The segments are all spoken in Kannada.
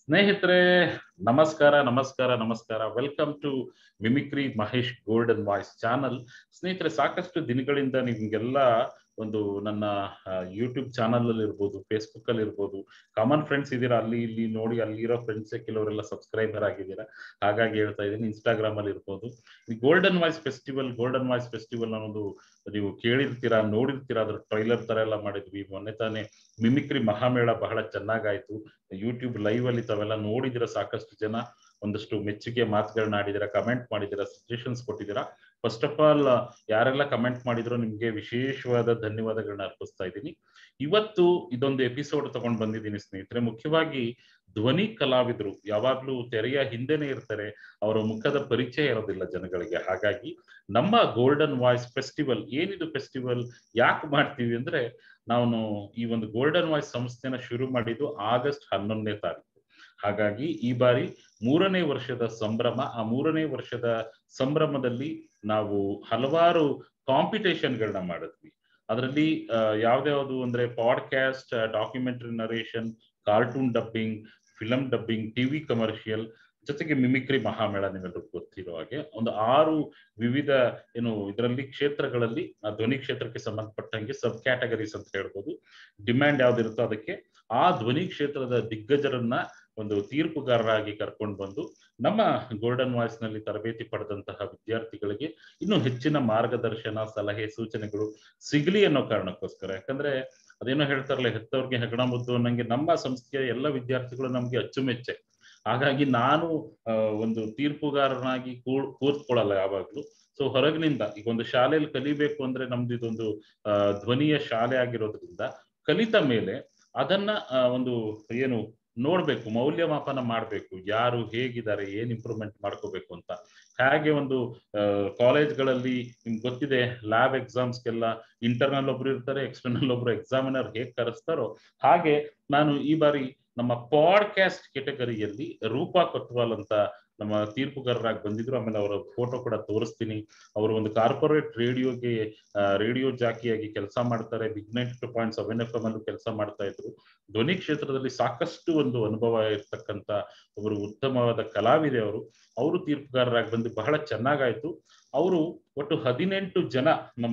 ಸ್ನೇಹಿತರೆ ನಮಸ್ಕಾರ ನಮಸ್ಕಾರ ನಮಸ್ಕಾರ welcome to mimicry Mahesh golden voice channel ಸ್ನೇಹಿತರೆ ಸಾಕಷ್ಟು ದಿನಗಳಿಂದ ನಿಮ್ಗೆಲ್ಲ ಒಂದು ನನ್ನ ಯೂಟ್ಯೂಬ್ ಚಾನಲ್ ಅಲ್ಲಿ ಇರ್ಬೋದು ಫೇಸ್ಬುಕ್ ಅಲ್ಲಿ ಇರ್ಬೋದು ಕಾಮನ್ ಫ್ರೆಂಡ್ಸ್ ಇದ್ದೀರಾ ಅಲ್ಲಿ ಇಲ್ಲಿ ನೋಡಿ ಅಲ್ಲಿರೋ ಫ್ರೆಂಡ್ಸ್ ಕೆಲವರೆಲ್ಲ ಸಬ್ಸ್ಕ್ರೈಬರ್ ಆಗಿದ್ದೀರಾ ಹಾಗಾಗಿ ಹೇಳ್ತಾ ಇದ್ದೀನಿ ಇನ್ಸ್ಟಾಗ್ರಾಮ್ ಅಲ್ಲಿ ಇರ್ಬೋದು ಈ golden voice festival golden voice festival ಅನ್ನೋದು ನೀವು ಕೇಳಿರ್ತೀರಾ ನೋಡಿರ್ತೀರಾ ಅದ್ರ ಟ್ರೈಲರ್ ತರ ಎಲ್ಲ ಮಾಡಿದ್ವಿ ಮೊನ್ನೆ ತಾನೇ ಮಿಮಿಕ್ರಿ ಮಹಾಮೇಳ ಬಹಳ ಚೆನ್ನಾಗಾಯ್ತು ಯೂಟ್ಯೂಬ್ ಲೈವ್ ಅಲ್ಲಿ ತಾವೆಲ್ಲ ನೋಡಿದಿರ ಸಾಕಷ್ಟು ಜನ ಒಂದಷ್ಟು ಮೆಚ್ಚುಗೆ ಮಾತುಗಳನ್ನ ಆಡಿದಿರ ಕಮೆಂಟ್ ಮಾಡಿದಿರ ಸಜೆಷನ್ಸ್ ಕೊಟ್ಟಿದ್ದೀರಾ ಫಸ್ಟ್ ಆಫ್ ಆಲ್ ಯಾರೆಲ್ಲ ಕಮೆಂಟ್ ಮಾಡಿದ್ರು ನಿಮ್ಗೆ ವಿಶೇಷವಾದ ಧನ್ಯವಾದಗಳನ್ನ ಅರ್ಪಿಸ್ತಾ ಇದ್ದೀನಿ ಇವತ್ತು ಇದೊಂದು ಎಪಿಸೋಡ್ ತಗೊಂಡ್ ಬಂದಿದ್ದೀನಿ ಸ್ನೇಹಿತರೆ ಮುಖ್ಯವಾಗಿ ಧ್ವನಿ ಕಲಾವಿದರು ಯಾವಾಗ್ಲೂ ತೆರೆಯ ಹಿಂದೆನೆ ಇರ್ತಾರೆ ಅವರ ಮುಖದ ಪರಿಚಯ ಇರೋದಿಲ್ಲ ಜನಗಳಿಗೆ ಹಾಗಾಗಿ ನಮ್ಮ ಗೋಲ್ಡನ್ ವಾಯ್ಸ್ ಫೆಸ್ಟಿವಲ್ ಏನಿದು ಫೆಸ್ಟಿವಲ್ ಯಾಕೆ ಮಾಡ್ತೀವಿ ಅಂದ್ರೆ ನಾನು ಈ ಒಂದು ಗೋಲ್ಡನ್ ವಾಯ್ಸ್ ಸಂಸ್ಥೆನ ಶುರು ಮಾಡಿದ್ದು ಆಗಸ್ಟ್ ಹನ್ನೊಂದನೇ ತಾರೀಕು ಹಾಗಾಗಿ ಈ ಬಾರಿ ಮೂರನೇ ವರ್ಷದ ಸಂಭ್ರಮ ಆ ಮೂರನೇ ವರ್ಷದ ಸಂಭ್ರಮದಲ್ಲಿ ನಾವು ಹಲವಾರು ಕಾಂಪಿಟೇಷನ್ಗಳನ್ನ ಮಾಡಿದ್ವಿ ಅದರಲ್ಲಿ ಯಾವ್ದ್ಯಾವ್ದು ಅಂದ್ರೆ podcast documentary narration cartoon dubbing film dubbing TV commercial ಜೊತೆಗೆ ಮಿಮಿಕ್ರಿ ಮಹಾಮೇಳ ನಿಮ್ಮೆಲ್ಲರಿಗೂ ಗೊತ್ತಿರೋ ಹಾಗೆ ಒಂದು ಆರು ವಿವಿಧ ಏನು ಇದರಲ್ಲಿ ಕ್ಷೇತ್ರಗಳಲ್ಲಿ ಆ ಧ್ವನಿ ಕ್ಷೇತ್ರಕ್ಕೆ ಸಂಬಂಧಪಟ್ಟಂಗೆ ಸಬ್ ಕ್ಯಾಟಗರೀಸ್ ಅಂತ ಹೇಳ್ಬೋದು ಡಿಮ್ಯಾಂಡ್ ಯಾವ್ದಿರುತ್ತೋ ಅದಕ್ಕೆ ಆ ಧ್ವನಿ ಕ್ಷೇತ್ರದ ದಿಗ್ಗಜರನ್ನ ಒಂದು ತೀರ್ಪುಗಾರರಾಗಿ ಕರ್ಕೊಂಡು ಬಂದು ನಮ್ಮ ಗೋಲ್ಡನ್ ವಾಯ್ಸ್ ನಲ್ಲಿ ತರಬೇತಿ ಪಡೆದಂತಹ ವಿದ್ಯಾರ್ಥಿಗಳಿಗೆ ಇನ್ನು ಹೆಚ್ಚಿನ ಮಾರ್ಗದರ್ಶನ ಸಲಹೆ ಸೂಚನೆಗಳು ಸಿಗ್ಲಿ ಅನ್ನೋ ಕಾರಣಕ್ಕೋಸ್ಕರ ಯಾಕಂದ್ರೆ ಅದೇನೋ ಹೇಳ್ತಾರಲ್ಲ ಹೆತ್ತವ್ರಿಗೆ ಹೆಗಣ ಮುದ್ದು ಅನ್ನಂಗೆ ನಮ್ಮ ಸಂಸ್ಥೆಯ ಎಲ್ಲ ವಿದ್ಯಾರ್ಥಿಗಳು ನಮ್ಗೆ ಅಚ್ಚುಮೆಚ್ಚೆ ಹಾಗಾಗಿ ನಾನು ಒಂದು ತೀರ್ಪುಗಾರನಾಗಿ ಕೂರ್ ಕೂರ್ತ್ಕೊಳ್ಳಲ್ಲ ಯಾವಾಗ್ಲೂ ಸೊ ಹೊರಗಿನಿಂದ ಈಗ ಒಂದು ಶಾಲೆಯಲ್ಲಿ ಕಲಿಬೇಕು ಅಂದ್ರೆ ನಮ್ದು ಇದೊಂದು ಧ್ವನಿಯ ಶಾಲೆ ಆಗಿರೋದ್ರಿಂದ ಕಲಿತ ಮೇಲೆ ಅದನ್ನ ಒಂದು ಏನು ನೋಡ್ಬೇಕು ಮೌಲ್ಯಮಾಪನ ಮಾಡ್ಬೇಕು ಯಾರು ಹೇಗಿದ್ದಾರೆ ಏನ್ ಇಂಪ್ರೂವ್ಮೆಂಟ್ ಮಾಡ್ಕೋಬೇಕು ಅಂತ ಹಾಗೆ ಒಂದು ಕಾಲೇಜ್ಗಳಲ್ಲಿ ನಿಮ್ಗೆ ಗೊತ್ತಿದೆ ಲ್ಯಾಬ್ ಎಕ್ಸಾಮ್ಸ್ಗೆಲ್ಲ ಇಂಟರ್ನಲ್ ಒಬ್ರು ಇರ್ತಾರೆ ಎಕ್ಸ್ಟರ್ನಲ್ ಒಬ್ರು ಎಕ್ಸಾಮಿನರ್ ಹೇಗ್ ಕರೆಸ್ತಾರೋ ಹಾಗೆ ನಾನು ಈ ಬಾರಿ ನಮ್ಮ ಪಾಡ್ಕಾಸ್ಟ್ ಕೆಟಗರಿಯಲ್ಲಿ ರೂಪಾ ಕೊತ್ವಾಲ್ ಅಂತ ನಮ್ಮ ತೀರ್ಪುಗಾರರಾಗಿ ಬಂದಿದ್ರು ಆಮೇಲೆ ಅವರ ಫೋಟೋ ಕೂಡ ತೋರಿಸ್ತೀನಿ ಅವರು ಒಂದು ಕಾರ್ಪೊರೇಟ್ ರೇಡಿಯೋಗೆ ರೇಡಿಯೋ ಜಾಕಿಯಾಗಿ ಕೆಲಸ ಮಾಡ್ತಾರೆ big ninety two point seven F M ಅಲ್ಲೂ ಕೆಲಸ ಮಾಡ್ತಾ ಇದ್ರು ಧ್ವನಿ ಕ್ಷೇತ್ರದಲ್ಲಿ ಸಾಕಷ್ಟು ಒಂದು ಅನುಭವ ಇರ್ತಕ್ಕಂತ ಒಬ್ಬರು ಉತ್ತಮವಾದ ಕಲಾವಿದೆ ಅವರು ಅವರು ತೀರ್ಪುಗಾರರಾಗಿ ಬಂದು ಬಹಳ ಚೆನ್ನಾಗಾಯ್ತು ಅವರು ಒಟ್ಟು ಹದಿನೆಂಟು ಜನ ನಮ್ಮ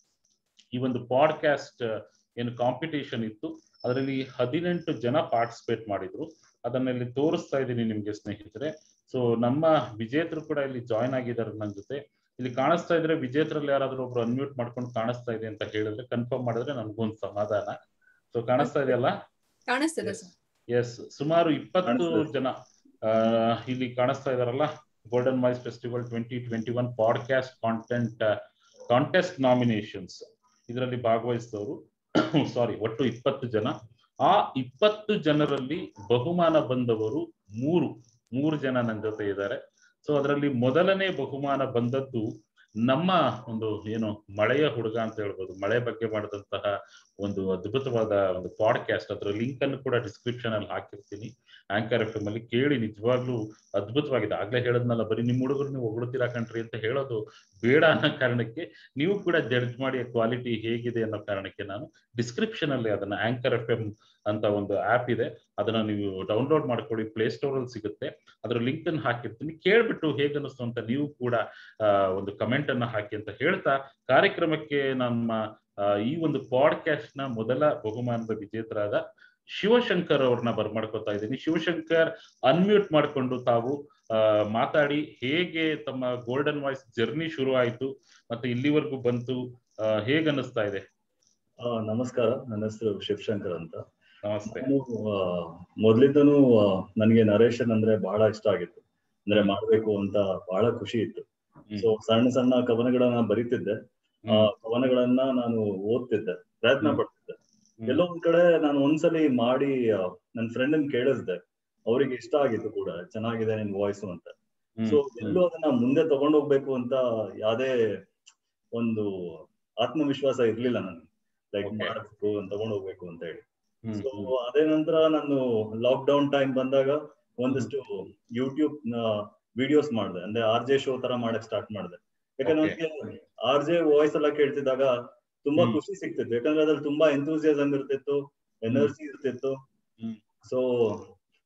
ಈ ಒಂದು ಪಾಡ್ಕಾಸ್ಟ್ ಏನು ಕಾಂಪಿಟೇಷನ್ ಇತ್ತು ಅದರಲ್ಲಿ ಹದಿನೆಂಟು ಜನ ಪಾರ್ಟಿಸಿಪೇಟ್ ಮಾಡಿದ್ರು ಅದನ್ನ ಇಲ್ಲಿ ತೋರಿಸ್ತಾ ಇದ್ದೀನಿ ನಿಮ್ಗೆ ಸ್ನೇಹಿತರೆ ಸೊ ನಮ್ಮ ವಿಜೇತರು ಕೂಡ ಇಲ್ಲಿ ಜಾಯ್ನ್ ಆಗಿದ್ದಾರೆ ನನ್ನ ಜೊತೆ ಇಲ್ಲಿ ಕಾಣಿಸ್ತಾ ಇದ್ರೆ ವಿಜೇತರಲ್ಲಿ ಯಾರಾದ್ರೂ ಒಬ್ರು ಅನ್ಮ್ಯೂಟ್ ಮಾಡ್ಕೊಂಡು ಕಾಣಿಸ್ತಾ ಇದೆ ಅಂತ ಹೇಳಿದ್ರೆ ಕನ್ಫರ್ಮ್ ಮಾಡಿದ್ರೆ ನನ್ಗೊಂದು ಸಮಾಧಾನ ಸೊ ಕಾಣಿಸ್ತಾ ಇದೆಯಲ್ಲ ಕಾಣಿಸ್ತದೆ ಎಸ್ ಸುಮಾರು ಇಪ್ಪತ್ತು ಜನ ಇಲ್ಲಿ ಕಾಣಿಸ್ತಾ ಇದಾರಲ್ಲ golden voice festival twenty twenty one podcast content contest nominations ಇದರಲ್ಲಿ ಭಾಗವಹಿಸಿದವರು ಸಾರಿ ಒಟ್ಟು ಇಪ್ಪತ್ತು ಜನ ಆ ಇಪ್ಪತ್ತು ಜನರಲ್ಲಿ ಬಹುಮಾನ ಬಂದವರು ಮೂರು ಮೂರು ಜನ ನನ್ನ ಜೊತೆ ಇದ್ದಾರೆ ಸೊ ಅದರಲ್ಲಿ ಮೊದಲನೇ ಬಹುಮಾನ ಬಂದದ್ದು ನಮ್ಮ ಒಂದು ಏನು ಮಳೆಯ ಹುಡುಗ ಅಂತ ಹೇಳ್ಬೋದು ಮಳೆ ಬಗ್ಗೆ ಮಾಡಿದಂತಹ ಒಂದು ಅದ್ಭುತವಾದ ಒಂದು ಪಾಡ್ಕಾಸ್ಟ್ ಅದರ ಲಿಂಕ್ ಅನ್ನು ಕೂಡ ಡಿಸ್ಕ್ರಿಪ್ಷನ್ ಅಲ್ಲಿ ಹಾಕಿರ್ತೀನಿ ಆಂಕರ್ ಎಫ್ ಎಂ ಅಲ್ಲಿ ಕೇಳಿ ನಿಜವಾಗ್ಲೂ ಅದ್ಭುತವಾಗಿದೆ ಆಗ್ಲೇ ಹೇಳದ್ನಲ್ಲ ಬರೀ ನಿಮ್ಮ ಹುಡುಗರು ನೀವು ಹೊಗಳ್ತೀರಾ ಕಣ್ರಿ ಅಂತ ಹೇಳೋದು ಬೇಡ ಅನ್ನೋ ಕಾರಣಕ್ಕೆ ನೀವು ಕೂಡ ಜಡ್ಜ್ ಮಾಡಿ ಕ್ವಾಲಿಟಿ ಹೇಗಿದೆ ಅನ್ನೋ ಕಾರಣಕ್ಕೆ ನಾನು ಡಿಸ್ಕ್ರಿಪ್ಷನ್ ಅಲ್ಲಿ ಅದನ್ನ ಆಂಕರ್ ಎಫ್ ಎಂ ಅಂತ ಒಂದು ಆಪ್ ಇದೆ ಅದನ್ನ ನೀವು ಡೌನ್ಲೋಡ್ ಮಾಡ್ಕೊಳ್ಳಿ ಪ್ಲೇ ಸ್ಟೋರ್ ಅಲ್ಲಿ ಸಿಗುತ್ತೆ ಅದರ ಲಿಂಕ್ ಅನ್ನು ಹಾಕಿರ್ತೀನಿ ಕೇಳ್ಬಿಟ್ಟು ಹೇಗೆ ಅನಿಸ್ತು ಅಂತ ನೀವು ಕೂಡ ಒಂದು ಕಮೆಂಟ್ ಅನ್ನ ಹಾಕಿ ಅಂತ ಹೇಳ್ತಾ ಕಾರ್ಯಕ್ರಮಕ್ಕೆ ನಮ್ಮ ಈ ಒಂದು ಪಾಡ್ಕಾಸ್ಟ್ ನ ಮೊದಲ ಬಹುಮಾನದ ವಿಜೇತರಾದ ಶಿವಶಂಕರ್ ಅವ್ರನ್ನ ಬರ್ಮಾಡ್ಕೋತಾ ಇದ್ದೀನಿ ಶಿವಶಂಕರ್ ಅನ್ಮ್ಯೂಟ್ ಮಾಡಿಕೊಂಡು ತಾವು ಮಾತಾಡಿ ಹೇಗೆ ತಮ್ಮ ಗೋಲ್ಡನ್ ವಾಯ್ಸ್ ಜರ್ನಿ ಶುರು ಆಯ್ತು ಮತ್ತೆ ಇಲ್ಲಿವರೆಗೂ ಬಂತು ಹೇಗ ಅನಿಸ್ತಾ ಇದೆ ನಮಸ್ಕಾರ ನನ್ನ ಹೆಸರು ಶಿವಶಂಕರ್ ಅಂತ ನಮಸ್ತೆ ಮೊದ್ಲಿಂದನೂ ನನಗೆ ನರೇಶನ್ ಅಂದ್ರೆ ಬಹಳ ಇಷ್ಟ ಆಗಿತ್ತು ಅಂದ್ರೆ ಮಾಡ್ಬೇಕು ಅಂತ ಬಹಳ ಖುಷಿ ಇತ್ತು ಸೊ ಸಣ್ಣ ಸಣ್ಣ ಕವನಗಳನ್ನ ಬರೀತಿದ್ದೆ ಆ ಕವನಗಳನ್ನ ನಾನು ಓದ್ತಿದ್ದೆ ಪ್ರಯತ್ನ ಪಡ್ತಿದ್ದೆ ಎಲ್ಲೋ ಒಂದ್ ಕಡೆ ನಾನು ಒಂದ್ಸಲಿ ಮಾಡಿ ನನ್ನ ಫ್ರೆಂಡ್ ಕೇಳಿಸ್ದೆ ಅವ್ರಿಗೆ ಇಷ್ಟ ಆಗಿತ್ತು ಕೂಡ ಚೆನ್ನಾಗಿದೆ ನಿನ್ ವಾಯ್ಸು ಅಂತ ಸೊ ಎಲ್ಲೂ ಅದನ್ನ ಮುಂದೆ ತಗೊಂಡೋಗ್ಬೇಕು ಅಂತ ಯಾವ್ದೇ ಒಂದು ಆತ್ಮವಿಶ್ವಾಸ ಇರ್ಲಿಲ್ಲ ನನಗೆ ಲೈಕ್ ಮಾಡ್ಬೇಕು ತಗೊಂಡ್ ಹೋಗ್ಬೇಕು ಅಂತ ಹೇಳಿ ಸೊ ಅದೇ ನಂತರ ನಾನು ಲಾಕ್ ಡೌನ್ ಟೈಮ್ ಬಂದಾಗ ಒಂದಷ್ಟು ಯೂಟ್ಯೂಬ್ ವಿಡಿಯೋಸ್ ಮಾಡಿದೆ ಅಂದ್ರೆ ಆರ್ ಜೆ ಶೋ ತರ ಮಾಡಕ್ ಸ್ಟಾರ್ಟ್ ಮಾಡಿದೆ ಯಾಕಂದ್ರೆ ನನಗೆ ಆರ್ ಜೆ ವಾಯ್ಸ್ ಎಲ್ಲ ಕೇಳ್ತಿದ್ದಾಗ ತುಂಬಾ ಖುಷಿ ಸಿಗ್ತಿತ್ತು ಯಾಕಂದ್ರೆ ಅದ್ರಲ್ಲಿ ತುಂಬಾ ಎಂತೂಸಿಯಾಸಮ್ ಇರ್ತಿತ್ತು ಎನರ್ಜಿ ಇರ್ತಿತ್ತು ಸೊ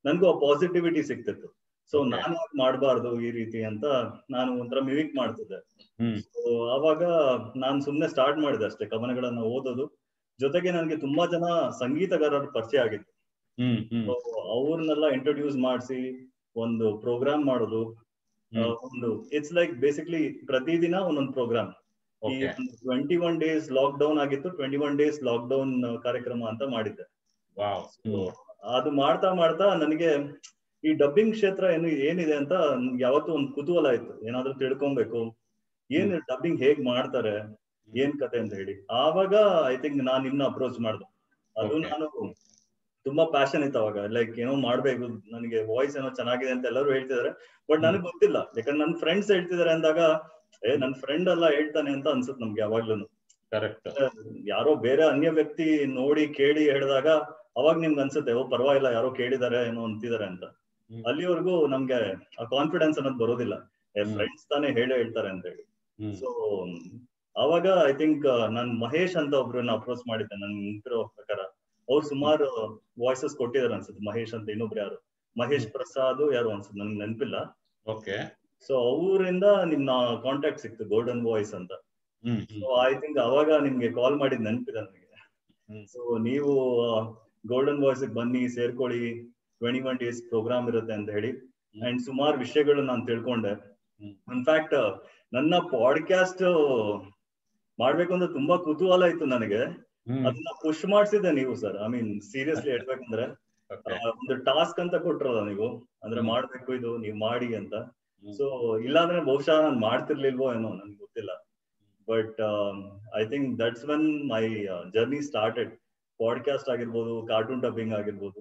ನನ್ಗೂ ಆ ಪಾಸಿಟಿವಿಟಿ ಸಿಕ್ತಿತ್ತು ಸೊ Okay. ನಾನು ಯಾಕೆ ಮಾಡಬಾರ್ದು ಈ ರೀತಿ ಅಂತ ನಾನು ಒಂಥರ ಮಿವಿಕ್ ಮಾಡ್ತಿದ್ದೆ ಹ್ಮ್ ಸೊ ಅವಾಗ ನಾನ್ ಸುಮ್ನೆ ಸ್ಟಾರ್ಟ್ ಮಾಡಿದೆ ಅಷ್ಟೇ ಕವನಗಳನ್ನ ಓದೋದು ಜೊತೆಗೆ ನನಗೆ ತುಂಬಾ ಜನ ಸಂಗೀತಗಾರರ ಪರಿಚಯ ಆಗಿತ್ತು ಹ್ಮ್ ಹ್ಮ್ ಅವ್ರನ್ನೆಲ್ಲ ಇಂಟ್ರೊಡ್ಯೂಸ್ ಮಾಡಿಸಿ ಒಂದು ಪ್ರೋಗ್ರಾಮ್ ಮಾಡೋದು ಆ, ಹ್ಮ್ ಒಂದು ಇಟ್ಸ್ ಲೈಕ್ ಬೇಸಿಕ್ಲಿ ಪ್ರತಿದಿನ ಒಂದೊಂದು ಪ್ರೋಗ್ರಾಮ್ ಈ okay twenty one days lockdown ಆಗಿತ್ತು twenty one days lockdown ಕಾರ್ಯಕ್ರಮ ಅಂತ ಮಾಡಿದ್ದೆ ವಾವ್ ಹ್ಮ್ ಅದು ಮಾಡ್ತಾ ಮಾಡ್ತಾ ನನಗೆ ಈ ಡಬ್ಬಿಂಗ್ ಕ್ಷೇತ್ರ ಏನು ಏನಿದೆ ಅಂತ ನನ್ಗೆ ಯಾವತ್ತೂ ಒಂದು ಕುತೂಹಲ ಇತ್ತು ಏನಾದ್ರೂ ತಿಳ್ಕೊಬೇಕು ಏನ್ ಡಬ್ಬಿಂಗ್ ಹೇಗ್ ಮಾಡ್ತಾರೆ ಏನ್ ಕತೆ ಅಂತ ಹೇಳಿ ಆವಾಗ ಐ ಥಿಂಕ್ ನಾನ್ ಇನ್ನ ಅಪ್ರೋಚ್ ಮಾಡ್ದೆ ಅದು Okay. ನಾನು ತುಂಬಾ ಪ್ಯಾಷನ್ ಇತ್ತು ಅವಾಗ ಲೈಕ್ ಏನೋ ಮಾಡ್ಬೇಕು ನನಗೆ ವಾಯ್ಸ್ ಏನೋ ಚೆನ್ನಾಗಿದೆ ಅಂತ ಎಲ್ಲರೂ ಹೇಳ್ತಿದಾರೆ ಬಟ್ ನನಗೆ ಗೊತ್ತಿಲ್ಲ ಯಾಕಂದ್ರೆ ನನ್ನ ಫ್ರೆಂಡ್ಸ್ ಹೇಳ್ತಿದಾರೆ ಅಂದಾಗ ಏ ನನ್ ಫ್ರೆಂಡ್ ಎಲ್ಲ ಹೇಳ್ತಾನೆ ಅಂತ ಅನ್ಸುತ್ತೆ ನಮ್ಗೆ ಯಾವಾಗ್ಲೂ ಕರೆಕ್ಟ್ ಯಾರೋ ಬೇರೆ ಅನ್ಯ ವ್ಯಕ್ತಿ ನೋಡಿ ಕೇಳಿ ಹೇಳಿದಾಗ ಅವಾಗ ನಿಮ್ಗೆ ಅನ್ಸುತ್ತೆ ಓ ಪರವಾಗಿಲ್ಲ ಯಾರೋ ಕೇಳಿದಾರೆ ಏನೋ ಅಂತಿದಾರೆ ಅಂತ ಹ್ಮ್. ಅಲ್ಲಿವರೆಗೂ ನಮ್ಗೆ ಆ ಕಾನ್ಫಿಡೆನ್ಸ್ ಅನ್ನೋದು ಬರೋದಿಲ್ಲ ಹ್ಮ್. ಫ್ರೆಂಡ್ಸ್ ತಾನೇ ಹೇಳೇ ಹೇಳ್ತಾರೆ ಅಂತ ಹೇಳಿ ಹ್ಮ್ ಸೊ ಅವಾಗ ಐ ಥಿಂಕ್ ನಾನ್ ಮಹೇಶ್ ಅಂತ ಒಬ್ರನ್ನ ಅಪ್ರೋಚ್ ಮಾಡಿದ್ದೆ ನನ್ ನೆನ್ಪಿರೋ ಪ್ರಕಾರ ಅವ್ರು ಸುಮಾರು ವಾಯ್ಸಸ್ ಕೊಟ್ಟಿದಾರೆ ಅನ್ಸುತ್ತೆ ಮಹೇಶ್ ಅಂತ ಇನ್ನೊಬ್ರು ಯಾರು ಮಹೇಶ್ ಪ್ರಸಾದ್ ಯಾರು ಅನ್ಸುತ್ತೆ ನನ್ಗೆ ನೆನಪಿಲ್ಲ ಓಕೆ ಸೊ ಅವರಿಂದ ನಿಮ್ನ ಕಾಂಟ್ಯಾಕ್ಟ್ ಸಿಕ್ತು ಗೋಲ್ಡನ್ ವಾಯ್ಸ್ ಅಂತ ಹ್ಮ್ ಸೊ ಐ ಥಿಂಕ್ ಅವಾಗ ನಿಮ್ಗೆ ಕಾಲ್ ಮಾಡಿದ್ ನೆನಪಿದೆ ನನಗೆ ಹ್ಮ್. ಸೊ ನೀವು ಗೋಲ್ಡನ್ ವಾಯ್ಸ್ ಬನ್ನಿ ಸೇರ್ಕೊಳ್ಳಿ ಟ್ವೆಂಟಿ ಒನ್ ಡೇಸ್ ಪ್ರೋಗ್ರಾಮ್ ಇರುತ್ತೆ ಅಂತ ಹೇಳಿ ಅಂಡ್ ಸುಮಾರು ವಿಷಯಗಳು ನಾನು ತಿಳ್ಕೊಂಡೆ ಹ್ಮ್. ಇನ್ಫ್ಯಾಕ್ಟ್ ನನ್ನ ಪಾಡ್ಕಾಸ್ಟ್ ಮಾಡ್ಬೇಕು ಅಂತ ತುಂಬಾ ಕುತೂಹಲ ಇತ್ತು ನನಗೆ ಹ್ಮ್ ಅದನ್ನ ಪುಷ್ ಮಾಡ್ಸಿದ್ದೆ ನೀವು ಸರ್ ಐ ಮೀನ್ ಸೀರಿಯಸ್ಲಿ ಹೇಳ್ಬೇಕಂದ್ರೆ ಓಕೆ ಆ, ಒಂದು ಟಾಸ್ಕ್ ಅಂತ ಕೊಟ್ರಲ್ಲ ನೀವು ಅಂದ್ರೆ ಹ್ಮ್. ಮಾಡ್ಬೇಕು ಇದು ನೀವು ಮಾಡಿ ಅಂತ ಹ್ಮ್. ಸೊ ಇಲ್ಲಾಂದ್ರೆ ಬಹುಶಃ ನಾನು ಮಾಡ್ತಿರ್ಲಿಲ್ವೋ ಏನೋ ನನ್ಗೆ ಗೊತ್ತಿಲ್ಲ but I think that's when my journey started podcast ಆಗಿರ್ಬೋದು ಕಾರ್ಟೂನ್ ಡಬ್ಬಿಂಗ್ ಆಗಿರ್ಬೋದು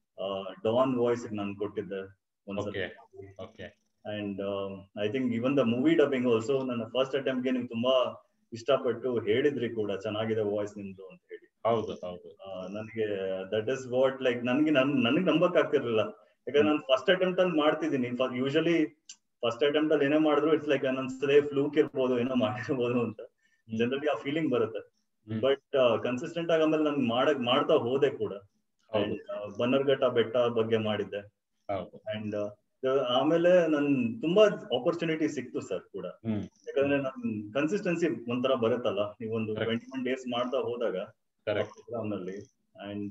ಡಾನ್ ವಾಯ್ಸ್ ನಾನು ಕೊಟ್ಟಿದ್ದೆ ಒಂದ್ಸಲ Okay. Okay and I think even the movie dubbing also ನನ್ನ ಫಸ್ಟ್ ಅಟೆಂಪ್ಟ್ಗೆ ನೀವು ತುಂಬಾ ಇಷ್ಟಪಟ್ಟು ಹೇಳಿದ್ರಿ ಕೂಡ ಚೆನ್ನಾಗಿದೆ ವಾಯ್ಸ್ ನಿಮ್ದು ಅಂತ ಹೇಳಿ ಹೌದು ಹೌದು ಆ, ನನಗೆ ದಟ್ ಇಸ್ ವಾಟ್ ಲೈಕ್ ನನ್ಗೆ ನನ್ ನನಗೆ ನಂಬಕ್ ಆಗ್ತಿರ್ಲಿಲ್ಲ ಯಾಕಂದ್ರೆ ನಾನು ಫಸ್ಟ್ ಅಟೆಂಪ್ಟ್ ಅಲ್ಲಿ ಮಾಡ್ತಿದ್ದೀನಿ ಯೂಶಲಿ ಫಸ್ಟ್ ಅಟೆಂಪ್ಟ್ ಅಲ್ಲಿ ಏನೇ ಮಾಡಿದ್ರು ಇಟ್ಸ್ ಲೈಕ್ ನನ್ಸದೇ ಫ್ಲೂಕ್ ಇರ್ಬೋದು ಏನೋ ಮಾಡಿರ್ಬೋದು ಅಂತ ಹ್ಮ್. ಜನರಲಿ ಆ ಫೀಲಿಂಗ್ ಬರುತ್ತೆ ಹ್ಮ್. ಬಟ್ ಕನ್ಸಿಸ್ಟೆಂಟ್ ಆಗಿ ಆಮೇಲೆ ನಾನು ಮಾಡಕ್ ಮಾಡ್ತಾ ಹೋದೆ ಕೂಡ ಹೌದು And, ಆ, ಬನ್ನರ್ಘಟ್ಟ ಬೆಟ್ಟ ಬಗ್ಗೆ ಮಾಡಿದ್ದೆ ಹೌದು ಅಂಡ್ ಆಮೇಲೆ ನನ್ ತುಂಬಾ ಆಪರ್ಚುನಿಟಿ ಸಿಕ್ತು ಸರ್ ಕೂಡ ಹ್ಮ್ ಯಾಕಂದ್ರೆ ನನ್ ಕನ್ಸಿಸ್ಟೆನ್ಸಿ ಒಂಥರ ಬರುತ್ತಲ್ಲ ನೀವೊಂದು Correct. ಟ್ವೆಂಟಿ ಒನ್ ಡೇಸ್ ಮಾಡ್ತಾ ಹೋದಾಗ ಕರೆಕ್ಟ್ ಪ್ರೋಗ್ರಾಮ್ ನಲ್ಲಿ ಅಂಡ್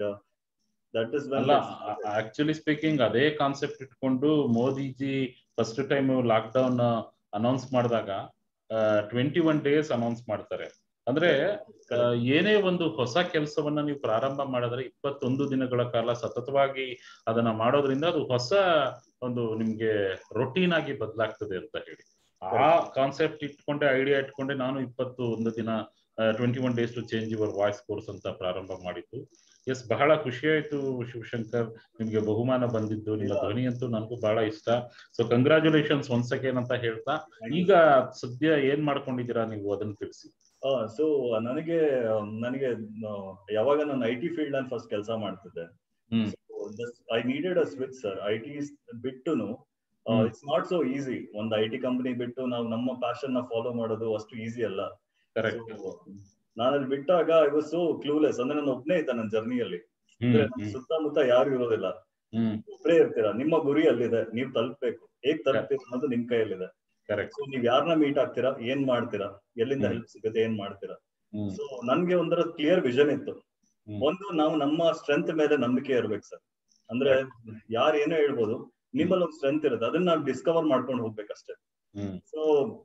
ದಟ್ ಇಸ್ ಅಲ್ಲ ಆಕ್ಚುಲಿ ಸ್ಪೀಕಿಂಗ್ ಅದೇ ಕಾನ್ಸೆಪ್ಟ್ ಇಟ್ಕೊಂಡು Modiji first time lockdown announce ಮಾಡಿದಾಗ ಟ್ವೆಂಟಿ ಒನ್ ಡೇಸ್ ಅನೌನ್ಸ್ ಮಾಡ್ತಾರೆ ಅಂದ್ರೆ ಆ, ಏನೇ ಒಂದು ಹೊಸ ಕೆಲಸವನ್ನ ನೀವು ಪ್ರಾರಂಭ ಮಾಡಿದ್ರೆ ಇಪ್ಪತ್ತೊಂದು ದಿನಗಳ ಕಾಲ ಸತತವಾಗಿ ಅದನ್ನ ಮಾಡೋದ್ರಿಂದ ಅದು ಹೊಸ ಒಂದು ನಿಮ್ಗೆ ರೊಟೀನ್ ಆಗಿ ಬದಲಾಗ್ತದೆ ಅಂತ ಹೇಳಿ ಆ ಕಾನ್ಸೆಪ್ಟ್ ಇಟ್ಕೊಂಡೆ ಐಡಿಯಾ ಇಟ್ಕೊಂಡೆ ನಾನು ಇಪ್ಪತ್ತು ಒಂದು ದಿನ twenty one days to change your voice course ಅಂತ ಪ್ರಾರಂಭ ಮಾಡಿದ್ದು ಎಸ್ ಬಹಳ ಖುಷಿ ಆಯ್ತು ಶಿವಶಂಕರ್ ನಿಮ್ಗೆ ಬಹುಮಾನ ಬಂದಿದ್ದು ನಿಮ್ಮ ಧ್ವನಿ ಅಂತೂ ನನಗೂ ಬಹಳ ಇಷ್ಟ ಸೊ ಕಂಗ್ರಾಚುಲೇಷನ್ಸ್ ಒನ್ಸ್ ಅಗೇನ್ ಅಂತ ಹೇಳ್ತಾ ಈಗ ಸದ್ಯ ಏನ್ ಮಾಡ್ಕೊಂಡಿದ್ದೀರಾ ನೀವು ಅದನ್ನ ತಿಳಿಸಿ ಸೊ ನನಗೆ ನನಗೆ ಆ, ಯಾವಾಗ ನಾನು ಐ ಟಿ ಫೀಲ್ಡ್ ಅಲ್ಲಿ ಫಸ್ಟ್ ಕೆಲಸ ಮಾಡ್ತಿದ್ದೆ hmm I needed a switch sir I T ಬಿಟ್ಟುನು hmm. It's not so easy ಒಂದು ಐ ಟಿ ಕಂಪನಿ ಬಿಟ್ಟು ನಾವು ನಮ್ಮ ಪ್ಯಾಷನ್ ನ ಫಾಲೋ ಮಾಡೋದು ಅಷ್ಟು ಈಸಿ ಅಲ್ಲ ಕರೆಕ್ಟ್ ನಾನು ಅಲ್ಲಿ ಬಿಟ್ಟಾಗ ಐ ವಾಸ್ ಸೋ ಕ್ಲೂಲೆಸ್ ಅಂದ್ರೆ ನಾನು ಒಬ್ನೇ ಇದ್ದೆ ನನ್ನ ಜರ್ನಿಯಲ್ಲಿ ಹ್ಮ್ ಅಂದ್ರೆ ಹ್ಮ್ ಸುತ್ತಮುತ್ತ ಯಾರು ಇರೋದಿಲ್ಲ ಹ್ಮ್ ಒಬ್ಬರೇ ಇರ್ತೀರಾ ನಿಮ್ಮ ಗುರಿ ಅಲ್ಲಿದೆ ನೀವು ತಲುಪಬೇಕು ಹೇಗ್ ತಲುಪ್ತೀರಾ ಅನ್ನೋದು ನಿಮ್ ಕೈಯಲ್ಲಿದೆ ಕರೆಕ್ಟ್ ಸೊ ನೀವ್ ಯಾರನ್ನ ಮೀಟ್ ಆಗ್ತೀರಾ ಏನ್ ಮಾಡ್ತೀರಾ ಎಲ್ಲಿಂದ ಹ್ಮ್. ಹೆಲ್ಪ್ ಸಿಗುತ್ತೆ ಏನ್ ಮಾಡ್ತೀರಾ ಹ್ಮ್ ಸೊ ನನ್ಗೆ ಒಂದರ ಕ್ಲಿಯರ್ ವಿಷನ್ ಇತ್ತು ಹ್ಮ್. ಒಂದು ನಾವು ನಮ್ಮ ಸ್ಟ್ರೆಂತ್ ಮೇಲೆ ನಂಬಿಕೆ ಇರ್ಬೇಕು ಸರ್ ಅಂದ್ರೆ ಯಾರು ಏನೋ ಹೇಳ್ಬೋದು ನಿಮ್ಮಲ್ಲಿ ಒಂದು ಸ್ಟ್ರೆಂತ್ ಇರುತ್ತೆ ಅದನ್ನ ನಾವು ಡಿಸ್ಕವರ್ ಮಾಡ್ಕೊಂಡು ಹೋಗ್ಬೇಕಷ್ಟೇ ಹ್ಮ್ ಸೊ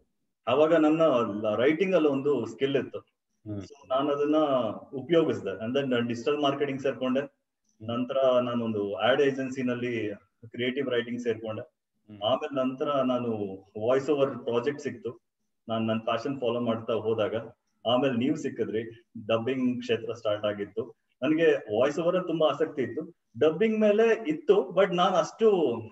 ಅವಾಗ ನನ್ನ ರೈಟಿಂಗ್ ಅಲ್ಲಿ ಒಂದು ಸ್ಕಿಲ್ ಇತ್ತು ಹ್ಮ್ ಸೊ ನಾನು ಅದನ್ನ ಉಪಯೋಗಿಸಿದೆ ಅಂದ್ರೆ ನಾನು ಡಿಜಿಟಲ್ ಮಾರ್ಕೆಟಿಂಗ್ ಸೇರ್ಕೊಂಡೆ ನಂತರ ನಾನೊಂದು ಆಡ್ ಏಜೆನ್ಸಿನಲ್ಲಿ ಕ್ರಿಯೇಟಿವ್ ರೈಟಿಂಗ್ ಸೇರ್ಕೊಂಡೆ ಹ್ಮ್. ಆಮೇಲೆ ನಂತರ ನಾನು ವಾಯ್ಸ್ ಓವರ್ ಪ್ರಾಜೆಕ್ಟ್ ಸಿಕ್ತು ನಾನು ನನ್ನ ಪ್ಯಾಷನ್ ಫಾಲೋ ಮಾಡ್ತಾ ಹೋದಾಗ ಆಮೇಲೆ ನೀವು ಸಿಕ್ಕಿದ್ರಿ ಡಬ್ಬಿಂಗ್ ಕ್ಷೇತ್ರ ಸ್ಟಾರ್ಟ್ ಆಗಿತ್ತು ನನಗೆ ವಾಯ್ಸ್ ಓವರ್ ತುಂಬಾ ಆಸಕ್ತಿ ಇತ್ತು ಡಬ್ಬಿಂಗ್ ಮೇಲೆ ಇತ್ತು ಬಟ್ ನಾನು ಅಷ್ಟು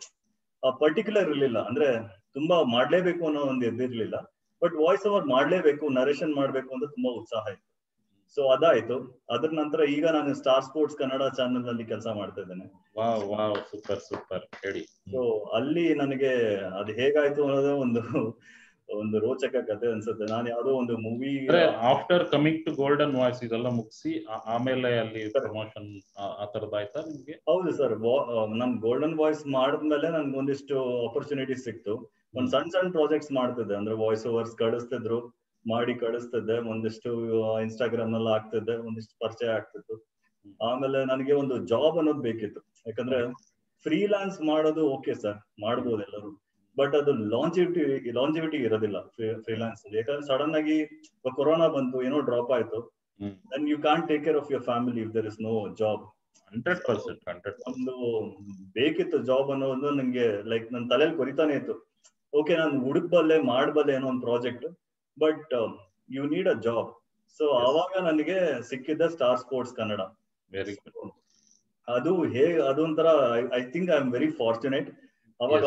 ಪರ್ಟಿಕ್ಯುಲರ್ ಇರ್ಲಿಲ್ಲ ಅಂದ್ರೆ ತುಂಬಾ ಮಾಡ್ಲೇಬೇಕು ಅನ್ನೋ ಒಂದು ಇದಿರ್ಲಿಲ್ಲ ಬಟ್ ವಾಯ್ಸ್ ಓವರ್ ಮಾಡ್ಲೇಬೇಕು ನರೇಷನ್ ಮಾಡ್ಬೇಕು ಅಂತ ತುಂಬಾ ಉತ್ಸಾಹ ಇತ್ತು ಸೊ ಅದಾಯ್ತು ಅದ್ರ ನಂತರ ಈಗ ನಾನು ಸ್ಟಾರ್ ಸ್ಪೋರ್ಟ್ಸ್ ಕನ್ನಡ ಚಾನೆಲ್ ನಲ್ಲಿ ಕೆಲಸ ಮಾಡ್ತಾ ಇದ್ದೇನೆ ವಾವ್ ವಾವ್ ಸೂಪರ್ ಸೂಪರ್ ಹೇಳಿ ಸೊ ಅಲ್ಲಿ ನನಗೆ ಅದು ಹೇಗಾಯ್ತು ಅನ್ನೋದು ಒಂದು ಒಂದು ರೋಚಕ ಕತೆ ಅನ್ಸುತ್ತೆ ನಾನು ಯಾವ್ದೋ ಒಂದು ಮೂವಿ ಅಂದ್ರೆ after coming to golden voice ಇದೆಲ್ಲ ಮುಗಿಸಿ ಆಮೇಲೆ ಅಲ್ಲಿ ಪ್ರಮೋಷನ್ ಆ ತರದಾಯ್ತಾ ನಿಮ್ಗೆ ಹೌದು ಸರ್ ನಮ್ ಗೋಲ್ಡನ್ ವಾಯ್ಸ್ ಮಾಡಿದ್ಮೇಲೆ ನನ್ಗೆ ಒಂದಿಷ್ಟು ಆಪರ್ಚುನಿಟಿ ಸಿಕ್ತು ಒಂದ್ ಸಣ್ಣ ಸಣ್ಣ ಪ್ರಾಜೆಕ್ಟ್ಸ್ ಮಾಡ್ತಿದ್ದೆ ಅಂದ್ರೆ ವಾಯ್ಸ್ ಓವರ್ಸ್ ಕಳಿಸ್ತಿದ್ರು ಮಾಡಿ ಕಳಿಸ್ತಿದ್ದೆ ಒಂದಿಷ್ಟು ಇನ್ಸ್ಟಾಗ್ರಾಮ್ ನಲ್ಲಿ ಆಗ್ತಿದ್ದೆ ಒಂದಿಷ್ಟು ಪರಿಚಯ ಆಗ್ತಿತ್ತು ಆಮೇಲೆ ನನಗೆ ಒಂದು ಜಾಬ್ ಅನ್ನೋದು ಬೇಕಿತ್ತು ಯಾಕಂದ್ರೆ ಫ್ರೀಲಾನ್ಸ್ ಮಾಡೋದು ಓಕೆ ಸರ್ ಮಾಡ್ಬೋದು ಎಲ್ಲರೂ ಬಟ್ ಅದು ಲಾಂಜಿವಿಟಿ ಲಾಂಜಿವಿಟಿ ಇರೋದಿಲ್ಲ ಫ್ರೀಲಾನ್ಸ್ ಯಾಕಂದ್ರೆ ಸಡನ್ ಆಗಿ ಕೊರೋನಾ ಬಂತು ಏನೋ ಡ್ರಾಪ್ ಆಯ್ತು then you can't take care of your family if there is no job hundred percent hundred ಒಂದು ಬೇಕಿತ್ತು ಜಾಬ್ ಅನ್ನೋದು ನಂಗೆ ಲೈಕ್ ನನ್ನ ತಲೆಯಲ್ಲಿ ಕೊರಿತಾನೆ ಇತ್ತು ಓಕೆ ನಾನು ಹುಡುಕ್ಬಲ್ಲೆ ಮಾಡಬಲ್ಲೆ ಏನೋ ಒಂದು project but you need a job so ಅವಾಗ ನನಗೆ ಸಿಕ್ಕಿದ್ದ Star sports Kannada very good ಅದು ಹೇಗೆ ಅದೊಂಥರ I think I am very fortunate ಅವಾಗ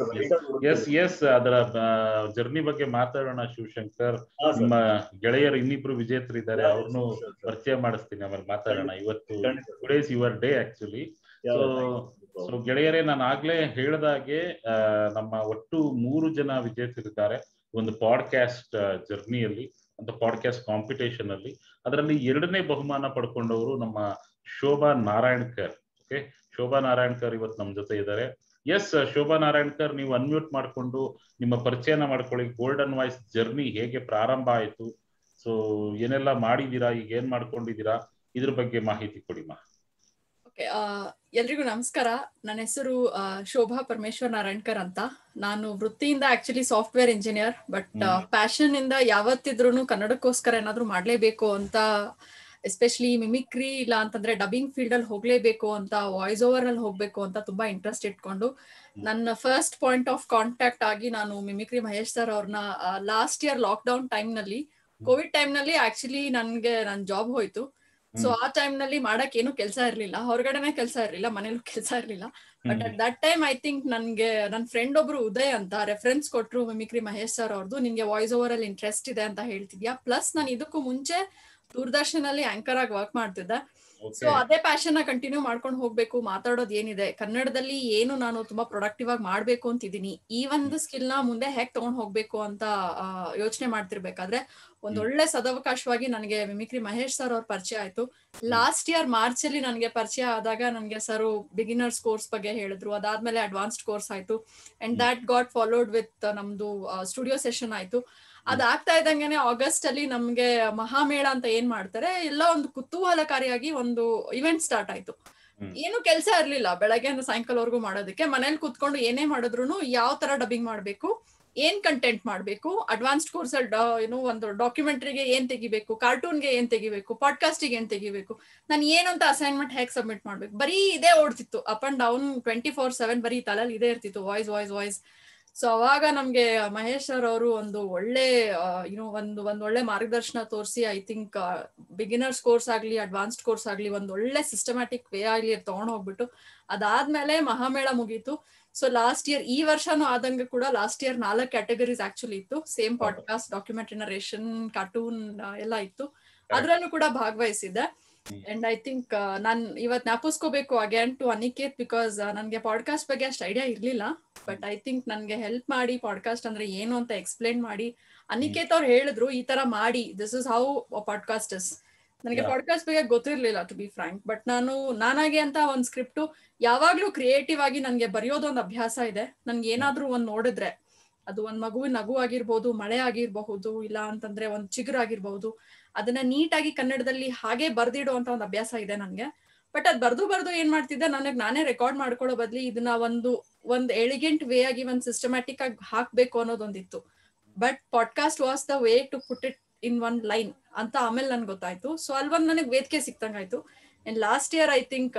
ಎಸ್ ಎಸ್ ಅದರ ಜರ್ನಿ ಬಗ್ಗೆ ಮಾತಾಡೋಣ ಶಿವಶಂಕರ್ ನಿಮ್ಮ ಗೆಳೆಯರು ಇನ್ನಿಬ್ರು ವಿಜೇತರಿದ್ದಾರೆ ಅವ್ರನ್ನು ಪರಿಚಯ ಮಾಡಿಸ್ತೀನಿ ಆಮೇಲೆ ಮಾತಾಡೋಣ ಇವತ್ತು today's your day actually so so ಗೆಳೆಯರೇ ನಾನು ಆಗ್ಲೇ ಹೇಳ್ದಾಗೆ ನಮ್ಮ ಒಟ್ಟು ಮೂರು ಜನ ವಿಜೇತರಿದ್ದಾರೆ ಒಂದು ಪಾಡ್ಕಾಸ್ಟ್ ಜರ್ನಿಯಲ್ಲಿ ಅಂತ ಪಾಡ್ಕಾಸ್ಟ್ ಕಾಂಪಿಟೇಷನ್ ಅಲ್ಲಿ ಅದರಲ್ಲಿ ಎರಡನೇ ಬಹುಮಾನ ಪಡ್ಕೊಂಡವರು ನಮ್ಮ ಶೋಭಾ ನಾರಾಯಣ್ಕರ್ ಓಕೆ ಶೋಭಾ ನಾರಾಯಣ್ಕರ್ ಇವತ್ತು ನಮ್ಮ ಜೊತೆ ಇದ್ದಾರೆ ಎಸ್ ಶೋಭಾ ನಾರಾಯಣ್ಕರ್ ನೀವು ಅನ್ಮ್ಯೂಟ್ ಮಾಡ್ಕೊಂಡು ನಿಮ್ಮ ಪರಿಚಯನ ಮಾಡ್ಕೊಳ್ಳಿ ಗೋಲ್ಡನ್ ವಾಯ್ಸ್ ಜರ್ನಿ ಹೇಗೆ ಪ್ರಾರಂಭ ಆಯ್ತು ಸೊ ಏನೆಲ್ಲ ಮಾಡಿದೀರಾ ಈಗ ಏನ್ ಮಾಡ್ಕೊಂಡಿದ್ದೀರಾ ಇದ್ರ ಬಗ್ಗೆ ಮಾಹಿತಿ ಕೊಡಿ ಮಾ ಓಕೆ ಎಲ್ರಿಗೂ ನಮಸ್ಕಾರ ನನ್ನ ಹೆಸರು ಶೋಭಾ ಪರಮೇಶ್ವರ್ ನಾರಾಯಣ್ಕರ್ ಅಂತ ನಾನು ವೃತ್ತಿಯಿಂದ actually software engineer but passion ಇಂದ ಯಾವತ್ತಿದ್ರು ಕನ್ನಡಕ್ಕೋಸ್ಕರ ಏನಾದ್ರು ಮಾಡ್ಲೇಬೇಕು ಅಂತ ಎಸ್ಪೆಷಲಿ ಮಿಮಿಕ್ರಿ ಇಲ್ಲ ಅಂತಂದ್ರೆ ಡಬ್ಬಿಂಗ್ ಫೀಲ್ಡ್ ಅಲ್ಲಿ ಹೋಗ್ಲೇಬೇಕು ಅಂತ ವಾಯ್ಸ್ ಓವರ್ ಅಲ್ಲಿ ಹೋಗ್ಬೇಕು ಅಂತ ತುಂಬಾ ಇಂಟ್ರೆಸ್ಟ್ ಇಟ್ಕೊಂಡು ನನ್ನ ಫಸ್ಟ್ ಪಾಯಿಂಟ್ ಆಫ್ ಕಾಂಟ್ಯಾಕ್ಟ್ ಆಗಿ ನಾನು ಮಿಮಿಕ್ರಿ ಮಹೇಶ್ ಸರ್ ಅವ್ರನ್ನ last year lockdown time ನಲ್ಲಿ ಕೋವಿಡ್ ಟೈಮ್ ನಲ್ಲಿ ಆಕ್ಚುಲಿ ನನ್ಗೆ ನನ್ ಜಾಬ್ ಹೋಯ್ತು ಸೊ ಆ ಟೈಮ್ ನಲ್ಲಿ ಮಾಡಕ್ ಏನು ಕೆಲಸ ಇರ್ಲಿಲ್ಲ ಹೊರಗಡೆನೆ ಕೆಲಸ ಇರ್ಲಿಲ್ಲ ಮನೇಲೂ ಕೆಲಸ ಇರ್ಲಿಲ್ಲ but at that time I think ನನ್ಗೆ ನನ್ನ ಫ್ರೆಂಡ್ ಒಬ್ರು ಉದಯ್ ಅಂತ ರೆಫರೆನ್ಸ್ ಕೊಟ್ರು ಮಿಮಿಕ್ರಿ ಮಹೇಶ್ ಸರ್ ಅವ್ರದ್ದು ನಿನ್ಗೆ ವಾಯ್ಸ್ ಓವರ್ ಅಲ್ಲಿ ಇಂಟ್ರೆಸ್ಟ್ ಇದೆ ಅಂತ ಹೇಳ್ತಿದ್ಯಾ ಪ್ಲಸ್ ನಾನು ಇದಕ್ಕೂ ಮುಂಚೆ ದೂರದರ್ಶನ್ ಅಲ್ಲಿ ಆಂಕರ್ ಆಗಿ ವರ್ಕ್ ಮಾಡ್ತಿದ್ದೆ ಸೊ ಅದೇ ಪ್ಯಾಷನ್ ನ ಕಂಟಿನ್ಯೂ ಮಾಡ್ಕೊಂಡು ಹೋಗ್ಬೇಕು ಮಾತಾಡೋದು ಏನಿದೆ ಕನ್ನಡದಲ್ಲಿ ಏನು ನಾನು ತುಂಬಾ ಪ್ರೊಡಕ್ಟಿವ್ ಆಗಿ ಮಾಡ್ಬೇಕು ಅಂತಿದ್ದೀನಿ ಈ ಒಂದು ಸ್ಕಿಲ್ ನ ಮುಂದೆ ಹೇಗ್ ತಗೊಂಡ್ ಹೋಗ್ಬೇಕು ಅಂತ ಯೋಚನೆ ಮಾಡ್ತಿರ್ಬೇಕಾದ್ರೆ ಒಂದೊಳ್ಳೆ ಸದವಕಾಶವಾಗಿ ನನಗೆ ಮಿಮಿಕ್ರಿ ಮಹೇಶ್ ಸರ್ ಅವ್ರ ಪರಿಚಯ ಆಯ್ತು ಲಾಸ್ಟ್ ಇಯರ್ ಮಾರ್ಚ್ ಅಲ್ಲಿ ನನಗೆ ಪರಿಚಯ ಆದಾಗ ನನಗೆ ಸರ್ ಬಿಗಿನರ್ಸ್ ಕೋರ್ಸ್ ಬಗ್ಗೆ ಹೇಳಿದ್ರು ಅದಾದ್ಮೇಲೆ ಅಡ್ವಾನ್ಸ್ಡ್ ಕೋರ್ಸ್ ಆಯ್ತು and that got followed with ನಮ್ದು ಸ್ಟುಡಿಯೋ ಸೆಷನ್ ಆಯ್ತು ಅದಾಗ್ತಾ ಇದ್ದಂಗೆನೆ ಆಗಸ್ಟ್ ಅಲ್ಲಿ ನಮ್ಗೆ ಮಹಾಮೇಳ ಅಂತ ಏನ್ ಮಾಡ್ತಾರೆ ಎಲ್ಲ ಒಂದು ಕುತೂಹಲಕಾರಿಯಾಗಿ ಒಂದು ಇವೆಂಟ್ ಸ್ಟಾರ್ಟ್ ಆಯ್ತು ಏನು ಕೆಲಸ ಇರ್ಲಿಲ್ಲ ಬೆಳಗ್ಗೆಯಿಂದ ಸಾಯಂಕಾಲವರೆಗೂ ಮಾಡೋದಕ್ಕೆ ಮನೇಲಿ ಕುತ್ಕೊಂಡು ಏನೇ ಮಾಡಿದ್ರು ಯಾವ ತರ ಡಬ್ಬಿಂಗ್ ಮಾಡ್ಬೇಕು ಏನ್ ಕಂಟೆಂಟ್ ಮಾಡ್ಬೇಕು ಅಡ್ವಾನ್ಸ್ಡ್ ಕೋರ್ಸ್ ಅಲ್ಲಿ ಏನು ಒಂದು ಡಾಕ್ಯುಮೆಂಟ್ರಿಗೆ ಏನ್ ತೆಗಿಬೇಕು ಕಾರ್ಟೂನ್ಗೆ ಏನ್ ತೆಗಿಬೇಕು ಪಾಡ್ಕಾಸ್ಟಿಗೆ ಏನ್ ತೆಗಿಬೇಕು ನಾನು ಏನಂತ ಅಸೈನ್ಮೆಂಟ್ ಹೇಗೆ ಸಬ್ಮಿಟ್ ಮಾಡ್ಬೇಕು ಬರೀ ಇದೇ ಓಡ್ತಿತ್ತು up and down twenty four seven ಬರೀ ತಲೆಯಲ್ಲಿ ಇದೇ ಇರ್ತಿತ್ತು ವಾಯ್ಸ್ ವಾಯ್ಸ್ ವಾಯ್ಸ್ ಸೊ ಅವಾಗ ನಮ್ಗೆ ಮಹೇಶ್ ಸರ್ ಅವರು ಒಂದು ಒಳ್ಳೆ ಏನೋ ಒಂದು ಒಂದ್ ಒಳ್ಳೆ ಮಾರ್ಗದರ್ಶನ ತೋರಿಸಿ ಐ ಥಿಂಕ್ ಬಿಗಿನರ್ಸ್ ಕೋರ್ಸ್ ಆಗ್ಲಿ ಅಡ್ವಾನ್ಸ್ಡ್ ಕೋರ್ಸ್ ಆಗ್ಲಿ ಒಂದ್ ಒಳ್ಳೆ ಸಿಸ್ಟಮ್ಯಾಟಿಕ್ ವೇ ಆಗ್ಲಿ ತಗೊಂಡ್ ಹೋಗ್ಬಿಟ್ಟು ಅದಾದ್ಮೇಲೆ ಮಹಾಮೇಳ ಮುಗೀತು ಸೊ ಲಾಸ್ಟ್ ಇಯರ್ ಈ ವರ್ಷನೂ ಆದಂಗೆ ಕೂಡ ಲಾಸ್ಟ್ ಇಯರ್ ನಾಲ್ಕು ಕ್ಯಾಟಗರೀಸ್ ಆಕ್ಚುಲಿ ಇತ್ತು same podcast documentary narration cartoon ಎಲ್ಲ ಇತ್ತು ಅದ್ರಲ್ಲೂ ಕೂಡ ಭಾಗವಹಿಸಿದ್ದೆ ಅಂಡ್ ಐ ಥಿಂಕ್ ನಾನ್ ಇವತ್ ಜ್ಞಾಪಿಸ್ಕೋಬೇಕು ಅಗೇನ್ ಟು ಅನಿಕೇತ್ ಬಿಕಾಸ್ ನನ್ಗೆ ಪಾಡ್ಕಾಸ್ಟ್ ಬಗ್ಗೆ ಅಷ್ಟು ಐಡಿಯಾ ಇರ್ಲಿಲ್ಲ ಬಟ್ ಐ ಥಿಂಕ್ ನನ್ಗೆ ಹೆಲ್ಪ್ ಮಾಡಿ ಪಾಡ್ಕಾಸ್ಟ್ ಅಂದ್ರೆ ಏನು ಅಂತ ಎಕ್ಸ್ಪ್ಲೇನ್ ಮಾಡಿ ಅನಿಕೇತ್ ಅವ್ರು ಹೇಳಿದ್ರು ಈ ತರ ಮಾಡಿ this is how podcast is ನನಗೆ ಪಾಡ್ಕಾಸ್ಟ್ ಬಗ್ಗೆ ಗೊತ್ತಿರ್ಲಿಲ್ಲ ಟು ಬಿ ಫ್ರಾಂಕ್ ಬಟ್ ನಾನು ನಾನಾಗೆ ಅಂತ ಒಂದ್ ಸ್ಕ್ರಿಪ್ಟ್ ಯಾವಾಗ್ಲೂ ಕ್ರಿಯೇಟಿವ್ ಆಗಿ ನನ್ಗೆ ಬರೆಯೋದು ಒಂದು ಅಭ್ಯಾಸ ಇದೆ ನನ್ಗೆ ಏನಾದ್ರೂ ಒಂದ್ ನೋಡಿದ್ರೆ ಅದು ಒಂದ್ ಮಗುವಿನ ನಗು ಆಗಿರ್ಬಹುದು ಮಳೆ ಆಗಿರಬಹುದು ಇಲ್ಲ ಅಂತಂದ್ರೆ ಒಂದ್ ಚಿಗುರು ಆಗಿರ್ಬಹುದು ಅದನ್ನ ನೀಟಾಗಿ ಕನ್ನಡದಲ್ಲಿ ಹಾಗೆ ಬರ್ದಿಡುವಂತ ಒಂದು ಅಭ್ಯಾಸ ಇದೆ ನನ್ಗೆ ಬಟ್ ಅದ್ ಬರ್ದು ಬರ್ದು ಏನ್ ಮಾಡ್ತಿದ್ದೆ ನನಗ್ ನಾನೇ ರೆಕಾರ್ಡ್ ಮಾಡ್ಕೊಳ್ಳೋ ಬದ್ಲಿ ಇದನ್ನ ಒಂದು ಒಂದ್ ಎಲಿಗೆಂಟ್ ವೇ ಆಗಿ ಒಂದ್ ಸಿಸ್ಟಮ್ಯಾಟಿಕ್ ಆಗಿ ಹಾಕ್ಬೇಕು ಅನ್ನೋದೊಂದಿತ್ತು but podcast was the way to put it in one line ಅಂತ ಆಮೇಲೆ ನನ್ಗೆ ಗೊತ್ತಾಯ್ತು ಸೊ ಅಲ್ಲಿ ಒಂದ್ ನನಗೆ ವೇದಿಕೆ ಸಿಕ್ತಂಗಾಯ್ತು and last year I think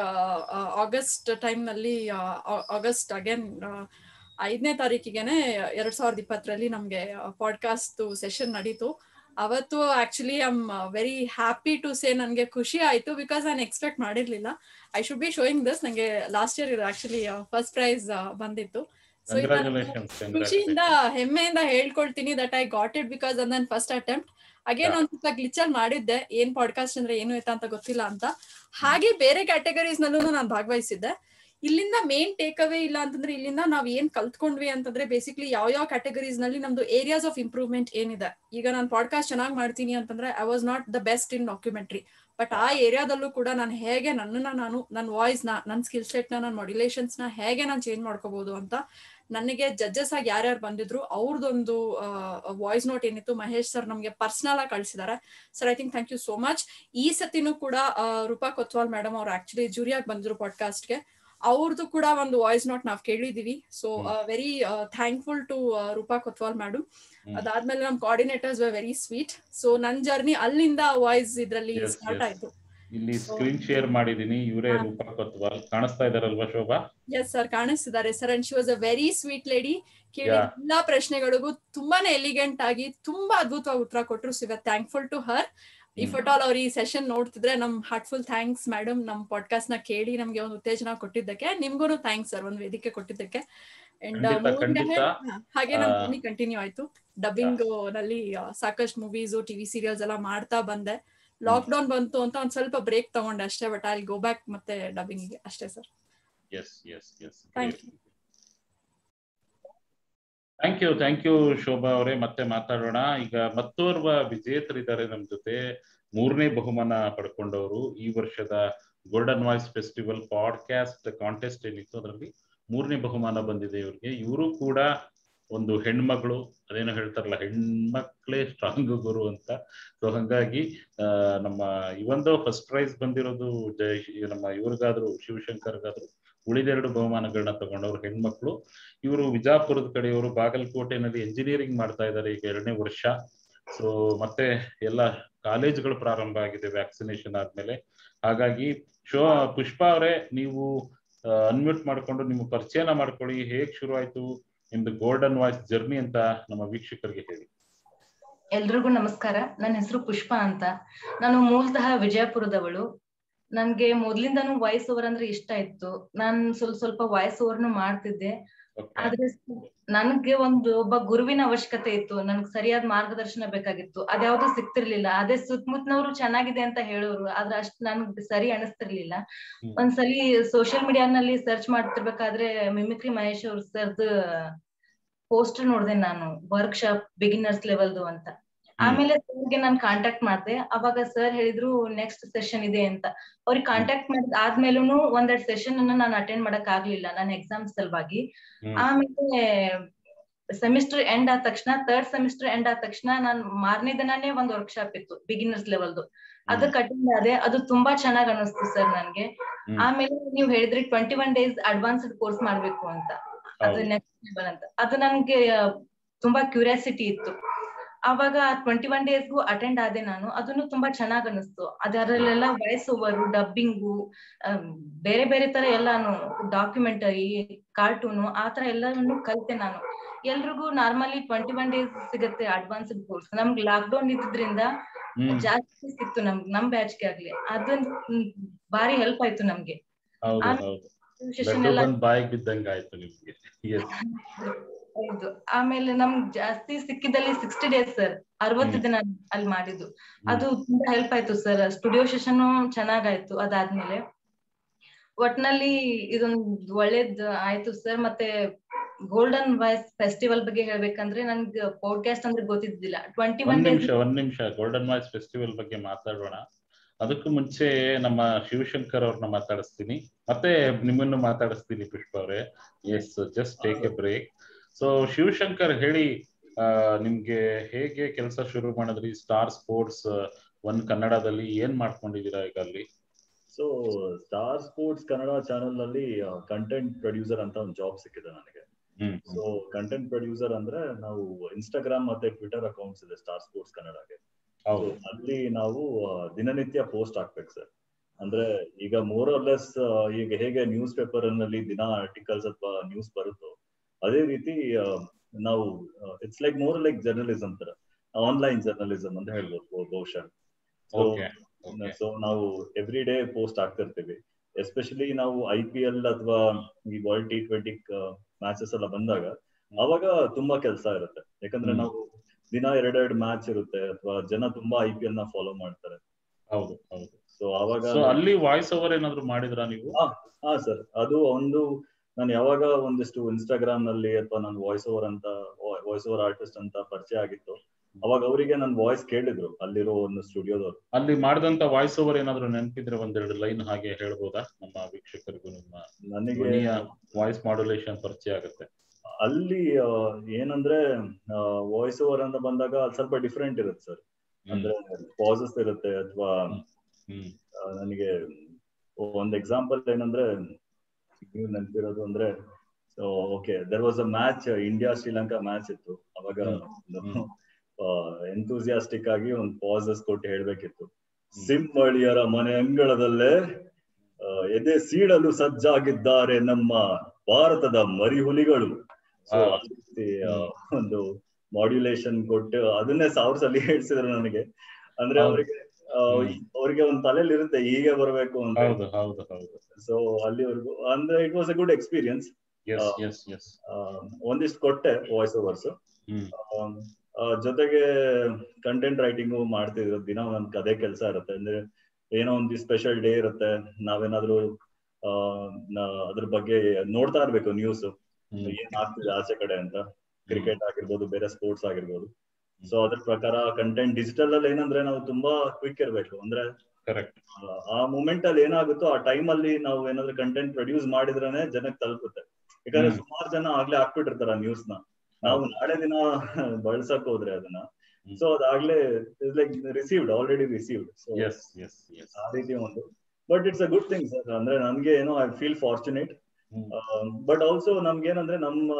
August time ನಲ್ಲಿ ಆಗಸ್ಟ್ ಅಗೇನ್ ಐದನೇ ತಾರೀಕಿಗೆನೆ ಎರಡ್ ಸಾವಿರದ ಇಪ್ಪತ್ತರಲ್ಲಿ ನಮ್ಗೆ ಪಾಡ್ಕಾಸ್ಟ್ ಸೆಷನ್ ನಡೀತು ಅವತ್ತು actually I am very happy to say ನನಗೆ ಖುಷಿ ಆಯ್ತು ಬಿಕಾಸ್ ನಾನು ಎಕ್ಸ್ಪೆಕ್ಟ್ ಮಾಡಿರ್ಲಿಲ್ಲ I should be showing this ನಂಗೆ ಲಾಸ್ಟ್ ಇಯರ್ ಇದು ಆಕ್ಚುಲಿ ಫಸ್ಟ್ ಪ್ರೈಸ್ ಬಂದಿತ್ತು ಸೊ ಖುಷಿಯಿಂದ ಹೆಮ್ಮೆಯಿಂದ ಹೇಳ್ಕೊಳ್ತೀನಿ that I got it because ಅದ್ ನನ್ನ ಫಸ್ಟ್ ಅಟೆಂಪ್ಟ್ ಅಗೇನ್ ಒಂದ್ ಸ್ವಲ್ಪ ಗ್ಲಿಚ್ ಅಲ್ಲಿ ಮಾಡಿದ್ದೆ ಏನ್ ಪಾಡ್ಕಾಸ್ಟ್ ಅಂದ್ರೆ ಏನು ಆಯ್ತಾ ಅಂತ ಗೊತ್ತಿಲ್ಲ ಅಂತ ಹಾಗೆ ಬೇರೆ ಕ್ಯಾಟಗರೀಸ್ ನಲ್ಲೂ ನಾನು ಭಾಗವಹಿಸಿದ್ದೆ ಇಲ್ಲಿಂದ ಮೇನ್ ಟೇಕ್ ಅವೇ ಇಲ್ಲ ಅಂತಂದ್ರೆ ಇಲ್ಲಿಂದ ನಾವ್ ಏನ್ ಕಲ್ತ್ಕೊಂಡ್ವಿ ಅಂತಂದ್ರೆ ಬೇಸಿಕ್ಲಿ ಯಾವ ಯಾವ ಕ್ಯಾಟಗರೀಸ್ ನಲ್ಲಿ ನಮ್ದು ಏರಿಯಾಸ್ ಆಫ್ ಇಂಪ್ರೂವ್ಮೆಂಟ್ ಏನಿದೆ ಈಗ ನಾನು ಪಾಡ್ಕಾಸ್ಟ್ ಚೆನ್ನಾಗಿ ಮಾಡ್ತೀನಿ ಅಂತಂದ್ರೆ I was not the best in documentary but ಆ ಏರಿಯಾದಲ್ಲೂ ಕೂಡ ನಾನು ಹೇಗೆ ನನ್ನನ್ನ ನಾನು ನನ್ನ ವಾಯ್ಸ್ ನ ನನ್ನ ಸ್ಕಿಲ್ ಸೆಟ್ ನ ನನ್ನ ಮಾಡ್ಯುಲೇಷನ್ಸ್ ನ ಹೇಗೆ ನಾನು ಚೇಂಜ್ ಮಾಡ್ಕೋಬಹುದು ಅಂತ ನನಗೆ ಜಡ್ಜಸ್ ಆಗಿ ಯಾರ್ಯಾರು ಬಂದಿದ್ರು ಅವ್ರದ್ದೊಂದು ವಾಯ್ಸ್ ನೋಟ್ ಏನಿತ್ತು ಮಹೇಶ್ ಸರ್ ನಮಗೆ ಪರ್ಸನಲ್ ಆಗಿ ಕಳಿಸಿದ್ದಾರೆ sir I think thank you so much ಈ ಸತಿನೂ ಕೂಡ ರೂಪಾ ಕೊತ್ವಾಲ್ ಮೇಡಮ್ ಅವ್ರು ಆಕ್ಚುಲಿ ಜೂರಿಯಾಗಿ ಬಂದಿದ್ರು ಪಾಡ್ಕಾಸ್ಟ್ಗೆ ಅವ್ರದ್ದು ಕೂಡ ಒಂದು ವಾಯ್ಸ್ ನೋಟ್ ನಾವ್ ಕೇಳಿದೀವಿ so very thankful to Roopa Kotwal madam ಅದಾದ್ಮೇಲೆ ನಮ್ ಕೋಆರ್ಡಿನೇಟರ್ಸ್ ವೆರಿ ಸ್ವೀಟ್ ಸೊ ನನ್ ಜರ್ನಿ ಅಲ್ಲಿಂದ ವಾಯ್ಸ್ ಇದ್ರಲ್ಲಿ ಸ್ಟಾರ್ಟ್ ಆಯ್ತು ಇಲ್ಲಿ ಸ್ಕ್ರೀನ್ ಶೇರ್ ಮಾಡಿದೀನಿ ಇವರೇ ರೂಪಾ ಕೊತ್ವಾಲ್ ಕಾಣಿಸ್ತಾ ಇದಾರಲ್ವಾ ಶೋಭಾ ಎಸ್ ಸರ್ ಕಾಣಿಸ್ತಿದ್ದಾರೆ sir and she was a very sweet lady ಕೇಳಿ ಎಲ್ಲಾ ಪ್ರಶ್ನೆಗಳಿಗೂ ತುಂಬಾನೇ ಎಲಿಗೆಂಟ್ ಆಗಿ ತುಂಬಾ ಅದ್ಭುತವಾಗಿ ಉತ್ತರ ಕೊಟ್ಟರು so thankful to her if at all ಅವ್ರ ಈ ಸೆಷನ್ ನೋಡ್ತಿದ್ರೆ ನಮ್ ಹಾರ್ಟ್ಫುಲ್ ಥ್ಯಾಂಕ್ಸ್ ಮೇಡಮ್ ನಮ್ ಪಾಡ್ಕಾಸ್ಟ್ ನ ಕೇಳಿ ನಮ್ಗೆ ಒಂದು ಉತ್ತೇಜನ ಕೊಟ್ಟಿದ್ದಕ್ಕೆ ನಿಮ್ಗೂ ಥ್ಯಾಂಕ್ಸ್ ಸರ್ ಒಂದು ವೇದಿಕೆ ಕೊಟ್ಟಿದ್ದಕ್ಕೆ ಅಂಡ್ ಹಾಗೆ ನಮ್ ಕಂಟಿನ್ಯೂ ಆಯ್ತು ಡಬ್ಬಿಂಗ್ ನಲ್ಲಿ ಸಾಕಷ್ಟು ಮೂವೀಸ್ ಟಿವಿ ಸೀರಿಯಲ್ಸ್ ಎಲ್ಲ ಮಾಡ್ತಾ ಬಂದೆ ಲಾಕ್ ಡೌನ್ ಬಂತು ಅಂತ ಒಂದ್ ಸ್ವಲ್ಪ ಬ್ರೇಕ್ ತಗೊಂಡೆ ಅಷ್ಟೇ ಬಟ್ ಅಲ್ಲಿ ಗೋ ಬ್ಯಾಕ್ ಮತ್ತೆ ಡಬ್ಬಿಂಗ್ ಅಷ್ಟೇ sir yes yes yes thank you thank you thank you Shobha ಅವರೇ ಮತ್ತೆ ಮಾತಾಡೋಣ ಈಗ ಮತ್ತೋರ್ವ ವಿಜೇತರಿದ್ದಾರೆ ನಮ್ ಜೊತೆ ಮೂರನೇ ಬಹುಮಾನ ಪಡ್ಕೊಂಡವರು ಈ ವರ್ಷದ golden voice festival podcast contest ಏನಿತ್ತು ಅದರಲ್ಲಿ ಮೂರನೇ ಬಹುಮಾನ ಬಂದಿದೆ ಇವ್ರಿಗೆ ಇವರು ಕೂಡ ಒಂದು ಹೆಣ್ಮಗಳು ಅದೇನೋ ಹೇಳ್ತಾರಲ್ಲ ಹೆಣ್ಮಕ್ಳೇ ಸ್ಟ್ರಾಂಗ್ ಗುರು ಅಂತ ಸೊ ಹಂಗಾಗಿ ನಮ್ಮ ಇವೊಂದು ಫಸ್ಟ್ ಪ್ರೈಸ್ ಬಂದಿರೋದು ಜಯ ನಮ್ಮ ಇವ್ರಿಗಾದ್ರು ಶಿವಶಂಕರ್ಗಾದ್ರು ಉಳಿದೆರಡು ಬಹುಮಾನಗಳನ್ನ ತಗೊಂಡವ್ರು ಹೆಣ್ಮಕ್ಳು ಇವರು ವಿಜಾಪುರದ ಕಡೆಯವರು ಬಾಗಲಕೋಟೆನಲ್ಲಿ ಎಂಜಿನಿಯರಿಂಗ್ ಮಾಡ್ತಾ ಇದ್ದಾರೆ ಈಗ ಎರಡನೇ ವರ್ಷ ಸೊ ಮತ್ತೆ ಎಲ್ಲ ಕಾಲೇಜುಗಳು ಪ್ರಾರಂಭ ಆಗಿದೆ ವ್ಯಾಕ್ಸಿನೇಷನ್ ಆದ್ಮೇಲೆ ಹಾಗಾಗಿ ಶೋ ಪುಷ್ಪಾ ಅವರೇ ನೀವು ಅನ್ಮ್ಯೂಟ್ ಮಾಡ್ಕೊಂಡು ನಿಮ್ಮ ಪರಿಚಯನ ಮಾಡ್ಕೊಳ್ಳಿ ಹೇಗ್ ಶುರು ಆಯ್ತು ನಿಮ್ದು ಗೋಲ್ಡನ್ ವಾಯ್ಸ್ ಜರ್ನಿ ಅಂತ ನಮ್ಮ ವೀಕ್ಷಕರಿಗೆ ಹೇಳಿ ಎಲ್ರಿಗೂ ನಮಸ್ಕಾರ ನನ್ನ ಹೆಸರು ಪುಷ್ಪಾ ಅಂತ ನಾನು ಮೂಲತಃ ವಿಜಯಪುರದವಳು ನನ್ಗೆ ಮೊದ್ಲಿಂದಾನು ವಾಯ್ಸ್ ಓವರ್ ಅಂದ್ರೆ ಇಷ್ಟ ಇತ್ತು ನಾನ್ ಸ್ವಲ್ಪ ಸ್ವಲ್ಪ ವಾಯ್ಸ್ ಓವರ್ನು ಮಾಡ್ತಿದ್ದೆ ಆದ್ರೆ ನನ್ಗೆ ಒಂದು ಒಬ್ಬ ಗುರುವಿನ ಅವಶ್ಯಕತೆ ಇತ್ತು ನನ್ಗೆ ಸರಿಯಾದ ಮಾರ್ಗದರ್ಶನ ಬೇಕಾಗಿತ್ತು ಅದ್ಯಾವ್ದು ಸಿಕ್ತಿರ್ಲಿಲ್ಲ ಅದೇ ಸುತ್ತಮುತ್ತನವ್ರು ಚೆನ್ನಾಗಿದೆ ಅಂತ ಹೇಳೋರು ಆದ್ರೆ ಅಷ್ಟ್ ನನ್ಗೆ ಸರಿ ಅನಿಸ್ತಿರ್ಲಿಲ್ಲ ಒಂದ್ಸಲಿ ಸೋಶಿಯಲ್ ಮೀಡಿಯಾನಲ್ಲಿ ಸರ್ಚ್ ಮಾಡ್ತಿರ್ಬೇಕಾದ್ರೆ ಮಿಮಿಕ್ರಿ ಮಹೇಶ್ ಅವ್ರ ಸರ್ದ್ ಪೋಸ್ಟರ್ ನೋಡ್ದೆ ನಾನು ವರ್ಕ್ ಶಾಪ್ ಬಿಗಿನರ್ಸ್ ಲೆವೆಲ್ದು ಅಂತ ಆಮೇಲೆ ಸರ್ಗೆ ನಾನ್ ಕಾಂಟ್ಯಾಕ್ಟ್ ಮಾಡ್ದೆ ಅವಾಗ ಸರ್ ಹೇಳಿದ್ರು ನೆಕ್ಸ್ಟ್ ಸೆಷನ್ ಇದೆ ಅಂತ ಅವ್ರಿಗೆ ಕಾಂಟ್ಯಾಕ್ಟ್ ಮಾಡಿದ ಆದ್ಮೇಲೂ ಒಂದೆರಡು ಸೆಷನ್ ಅನ್ನ ನಾನು ಅಟೆಂಡ್ ಮಾಡಕ್ ಆಗ್ಲಿಲ್ಲ ನನ್ನ ಎಕ್ಸಾಮ್ ಸಲುವಾಗಿ ಆಮೇಲೆ ಸೆಮಿಸ್ಟರ್ ಎಂಡ್ ಆದ ತಕ್ಷಣ ಥರ್ಡ್ ಸೆಮಿಸ್ಟರ್ ಎಂಡ್ ಆದ ತಕ್ಷಣ ನಾನ್ ಮಾರನೇ ದಿನಾನೇ ಒಂದ್ ವರ್ಕ್ಶಾಪ್ ಇತ್ತು ಬಿಗಿನರ್ಸ್ ಲೆವೆಲ್ದು ಅದಕ್ಕೆ ಅಟೆಂಡ್ ಆದೆ ಅದು ತುಂಬಾ ಚೆನ್ನಾಗ್ ಅನಿಸ್ತು ಸರ್ ನನ್ಗೆ ಆಮೇಲೆ ನೀವು ಹೇಳಿದ್ರಿ twenty one days advanced course ಮಾಡ್ಬೇಕು ಅಂತ ಅದು ನೆಕ್ಸ್ಟ್ ಲೆವೆಲ್ ಅಂತ ಅದು ನನ್ಗೆ ತುಂಬಾ ಕ್ಯೂರಿಯಾಸಿಟಿ ಇತ್ತು ಅವಾಗ ಟ್ವೆಂಟಿ ಒನ್ ಡೇಸ್ಗೂ ಅಟೆಂಡ್ ಆದೆ ನಾನು ಅದನ್ನು ತುಂಬಾ ಚೆನ್ನಾಗ್ ಅನಿಸ್ತು ಅದರಲ್ಲೆಲ್ಲ ವಾಯ್ಸ್ ಓವರು ಡಬ್ಬಿಂಗು ಬೇರೆ ಬೇರೆ ತರ ಎಲ್ಲಾನು ಡಾಕ್ಯುಮೆಂಟರಿ ಕಾರ್ಟೂನು ಆತರ ಎಲ್ಲವನ್ನು ಕಲ್ತೆ ನಾನು ಎಲ್ರಿಗೂ ನಾರ್ಮಲಿ ಟ್ವೆಂಟಿ ಒನ್ ಡೇಸ್ ಸಿಗುತ್ತೆ ಅಡ್ವಾನ್ಸ್ಡ್ ಕೋರ್ಸ್ ನಮ್ಗೆ ಲಾಕ್ ಡೌನ್ ಇದ್ದಿದ್ರಿಂದ ಜಾಸ್ತಿ ಸಿಕ್ತು ನಮ್ಗೆ ನಮ್ ಬ್ಯಾಚ್ಗೆ ಆಗ್ಲಿ ಅದೊಂದು ಬಾರಿ ಹೆಲ್ಪ್ ಆಯ್ತು ನಮ್ಗೆ ಬಾಯಿಗೆ ಬಿದ್ದಂಗ ಆಯ್ತು ನಿಮ್ಗೆ ಹೌದು ಆಮೇಲೆ ನಮ್ಗ್ ಜಾಸ್ತಿ ಸಿಕ್ಕಿದಲ್ಲಿ ಸಿಕ್ಸ್ಟಿ ಡೇಸ್ ಸರ್ ಅರವತ್ತು ದಿನ ಅಲ್ಲಿ ಮಾಡಿದ್ದು ಅದು ತುಂಬಾ ಹೆಲ್ಪ್ ಆಯ್ತು ಸರ್ ಸ್ಟುಡಿಯೋ ಸೆಷನ್ ಚೆನ್ನಾಗಾಯ್ತು ಅದಾದ್ಮೇಲೆ ಒಟ್ನಲ್ಲಿ ಇದೊಂದು ಒಳ್ಳೇದ್ ಆಯ್ತು ಸರ್ ಮತ್ತೆ ಗೋಲ್ಡನ್ ವಾಯ್ಸ್ ಫೆಸ್ಟಿವಲ್ ಬಗ್ಗೆ ಹೇಳ್ಬೇಕಂದ್ರೆ ನನ್ಗೆ ಪಾಡ್ಕಾಸ್ಟ್ ಅಂದ್ರೆ ಗೊತ್ತಿದ್ದಿಲ್ಲ ಟ್ವೆಂಟಿ ಒನ್ ನಿಮಿಷ ಒಂದ್ ನಿಮಿಷ ಗೋಲ್ಡನ್ ವಾಯ್ಸ್ ಫೆಸ್ಟಿವಲ್ ಬಗ್ಗೆ ಮಾತಾಡೋಣ ಅದಕ್ಕೂ ಮುಂಚೆ ನಮ್ಮ ಶಿವಶಂಕರ್ ಅವ್ರನ್ನ ಮಾತಾಡಿಸ್ತೀನಿ ಮತ್ತೆ ನಿಮ್ಮನ್ನು ಮಾತಾಡಿಸ್ತೀನಿ ಪುಷ್ಪ ಅವರೇ yes just take a break so Shivashankar ಹೇಳಿ ನಿಮ್ಗೆ ಹೇಗೆ ಕೆಲಸ ಶುರು ಮಾಡಿದ್ರಿ ಸ್ಟಾರ್ ಸ್ಪೋರ್ಟ್ಸ್ ಒನ್ ಕನ್ನಡದಲ್ಲಿ ಏನ್ ಮಾಡ್ಕೊಂಡಿದೀರಾ ಈಗ ಅಲ್ಲಿ so star sports Kannada channel ನಲ್ಲಿ ಕಂಟೆಂಟ್ ಪ್ರೊಡ್ಯೂಸರ್ ಅಂತ ಒಂದು ಜಾಬ್ ಸಿಕ್ಕಿದೆ ನನಗೆ ಸೊ ಕಂಟೆಂಟ್ ಪ್ರೊಡ್ಯೂಸರ್ ಅಂದ್ರೆ ನಾವು ಇನ್ಸ್ಟಾಗ್ರಾಮ್ ಮತ್ತೆ ಟ್ವಿಟರ್ ಅಕೌಂಟ್ಸ್ ಇದೆ ಸ್ಟಾರ್ ಸ್ಪೋರ್ಟ್ಸ್ ಕನ್ನಡಗೆ ಅಲ್ಲಿ ನಾವು ದಿನನಿತ್ಯ ಪೋಸ್ಟ್ ಹಾಕ್ಬೇಕು ಸರ್ ಅಂದ್ರೆ ಈಗ ಮೋರ್ ಆರ್ ಲೆಸ್ ಈಗ ಹೇಗೆ ನ್ಯೂಸ್ ಪೇಪರ್ ನಲ್ಲಿ ದಿನ ಆರ್ಟಿಕಲ್ಸ್ ಅಥವಾ ನ್ಯೂಸ್ ಬರುತ್ತೋ ಅದೇ ರೀತಿ ನಾವು it's like more like journalism ತರ ಆನ್ಲೈನ್ ಜರ್ನಲಿಸಂ ಅಂತ ಹೇಳ್ಬೋದು ಬಹುಶಃ ಸೊ ನಾವು ಎವ್ರಿ ಡೇ ಪೋಸ್ಟ್ ಆಗ್ತಿರ್ತೀವಿ ಎಸ್ಪೆಷಲಿ ನಾವು ಐ ಪಿ ಎಲ್ ಅಥವಾ ಈ ವರ್ಲ್ಡ್ ಟಿ ಟ್ವೆಂಟಿ ಮ್ಯಾಚಸ್ ಎಲ್ಲ ಬಂದಾಗ ಅವಾಗ ತುಂಬಾ ಕೆಲಸ ಇರುತ್ತೆ ಯಾಕಂದ್ರೆ ನಾವು ದಿನ ಎರಡೆರಡು ಮ್ಯಾಚ್ ಇರುತ್ತೆ ಅಥವಾ ಜನ ತುಂಬಾ ಐ ಪಿ ಎಲ್ ನ ಫಾಲೋ ಮಾಡ್ತಾರೆ ಹೌದು ಹೌದು ಸೊ ಅವಾಗ ಸೊ ಅಲ್ಲಿ ವಾಯ್ಸ್ ಓವರ್ ಏನಾದ್ರು ಮಾಡಿದ್ರಾ ನೀವು ಹಾ ಸರ್ ಅದು ಒಂದು ನಾನು ಯಾವಾಗ ಒಂದಿಷ್ಟು ಇನ್ಸ್ಟಾಗ್ರಾಮ್ ನಲ್ಲಿ ಅಥವಾ ನಾನು ವಾಯ್ಸ್ ಓವರ್ ಅಂತ ವಾಯ್ಸ್ ಓವರ್ ಆರ್ಟಿಸ್ಟ್ ಅಂತ ಪರಿಚಯ ಆಗಿತ್ತು ಅವಾಗ ಅವರಿಗೆ ನನ್ನ ವಾಯ್ಸ್ ಕೇಳಿದ್ರು ಅಲ್ಲಿರೋ ಒಂದು ಸ್ಟುಡಿಯೋದವ್ರು ಅಲ್ಲಿ ಮಾಡಿದಂತ ವಾಯ್ಸ್ ಓವರ್ ಏನಾದ್ರು ನೆನಪಿದ್ರೆ ಒಂದೆರಡು ಲೈನ್ ಹಾಗೆ ಹೇಳ್ಬೋದಾ ನಮ್ಮ ವೀಕ್ಷಕರಿಗೂ ನಿಮ್ಮ ನನಗೆ ಧ್ವನಿಯ ವಾಯ್ಸ್ ಮಾಡ್ಯುಲೇಷನ್ ಪರಿಚಯ ಆಗುತ್ತೆ ಅಲ್ಲಿ ಆ, ಏನಂದ್ರೆ ವಾಯ್ಸ್ ಓವರ್ ಅಂತ ಬಂದಾಗ ಅದು ಸ್ವಲ್ಪ ಡಿಫ್ರೆಂಟ್ ಇರುತ್ತೆ ಸರ್ ಹ್ಮ್. ಅಂದ್ರೆ ಪಾಸಸ್ ಇರುತ್ತೆ ಅಥವಾ ಹ್ಮ್ ನನಗೆ ಒಂದ್ ಎಕ್ಸಾಂಪಲ್ ಏನಂದ್ರೆ ನೀವು ನೆನಪಿರೋದು ಅಂದ್ರೆ so okay there was a match India Sri Lanka match ಇತ್ತು ಅವಾಗ ಹ್ಮ್. ಎಂತೂಸಿಯಾಸ್ಟಿಕ್ ಆಗಿ ಒಂದು ಪಾಸಸ್ ಕೊಟ್ಟು ಹೇಳ್ಬೇಕಿತ್ತು ಸಿಂಹಳಿಯರ ಮನೆ ಅಂಗಳದಲ್ಲೇ ಆ, ಎದೆ ಸೀಳಲು ಸಜ್ಜಾಗಿದ್ದಾರೆ ನಮ್ಮ ಭಾರತದ ಮರಿಹುಲಿಗಳು ಸೊ ಆ. ಆ ರೀತಿ ಆ, ಒಂದು ಮಾಡ್ಯುಲೇಷನ್ ಕೊಟ್ಟು ಅದನ್ನೇ ಸಾವಿರ ಸಲ ಹೇಳ್ಸಿದ್ರು ನನಗೆ ಅಂದ್ರೆ ಹೌದು. ಅವರಿಗೆ ಹ್ಮ್. ಅವರಿಗೆ ಒಂದು ತಲೆಯಲ್ಲಿ ಇರುತ್ತೆ ಹೀಗೆ ಬರಬೇಕು ಅಂತ ಹೌದು ಹೌದು ಹೌದು ಸೊ ಅಲ್ಲಿವರೆಗೂ ಅಂದ್ರೆ it was a good experience yes ಆ. ಎಸ್ ಎಸ್ ಒಂದಿಷ್ಟು ಕೊಟ್ಟೆ ವಾಯ್ಸ್ ಓವರ್ಸ್ ಹ್ಮ್ ಜೊತೆಗೆ ಕಂಟೆಂಟ್ ರೈಟಿಂಗು ಮಾಡ್ತಿದ್ರು ದಿನ ಒಂದ್ ಕದೇ ಕೆಲಸ ಇರುತ್ತೆ ಅಂದ್ರೆ ಏನೋ ಒಂದು ಸ್ಪೆಷಲ್ ಡೇ ಇರುತ್ತೆ ನಾವೇನಾದ್ರೂ ಆ ನ- ಅದ್ರ ಬಗ್ಗೆ ನೋಡ್ತಾ ಇರ್ಬೇಕು ನ್ಯೂಸ್ ಹ್ಮ್ ಏನ್ ಆಗ್ತಿದೆ ಆಚೆ ಕಡೆ ಅಂತ ಕ್ರಿಕೆಟ್ ಆಗಿರ್ಬೋದು ಬೇರೆ ಸ್ಪೋರ್ಟ್ಸ್ ಆಗಿರ್ಬೋದು ಸೊ ಅದ್ರ ಪ್ರಕಾರ ಕಂಟೆಂಟ್ ಡಿಜಿಟಲ್ ಅಲ್ಲಿ ಏನಂದ್ರೆ ನಾವು ತುಂಬಾ ಕ್ವಿಕ್ ಇರ್ಬೇಕು ಅಂದ್ರೆ ಕರೆಕ್ಟ್ ಆ, ಆ ಮೂಮೆಂಟ್ ಅಲ್ಲಿ ಏನಾಗುತ್ತೋ ಆ ಟೈಮ್ ಅಲ್ಲಿ ನಾವು ಏನಾದ್ರು ಕಂಟೆಂಟ್ ಪ್ರೊಡ್ಯೂಸ್ ಮಾಡಿದ್ರೇನೆ ಜನಕ್ಕೆ ತಲುಪುತ್ತೆ ಯಾಕಂದ್ರೆ ಹ್ಮ್. ಸುಮಾರು ಜನ ಆಗ್ಲೇ ಹಾಕ್ಬಿಟ್ಟಿರ್ತಾರ ನ್ಯೂಸ್ ನ ನಾವು ನಾಳೆ ದಿನ ಬಳಸಕ್ ಹೋದ್ರೆ ಅದನ್ನ ಹ್ಮ್. ಸೊ ಅದಾಗ್ಲೇ like received already received so yes yes yes ಆ ರೀತಿ ಒಂದು but it's a good thing sir ಅಂದ್ರೆ ನನ್ಗೆ ಏನೋ I feel fortunate but also ನಮ್ಗೇನಂದ್ರೆ ನಮ್ಮ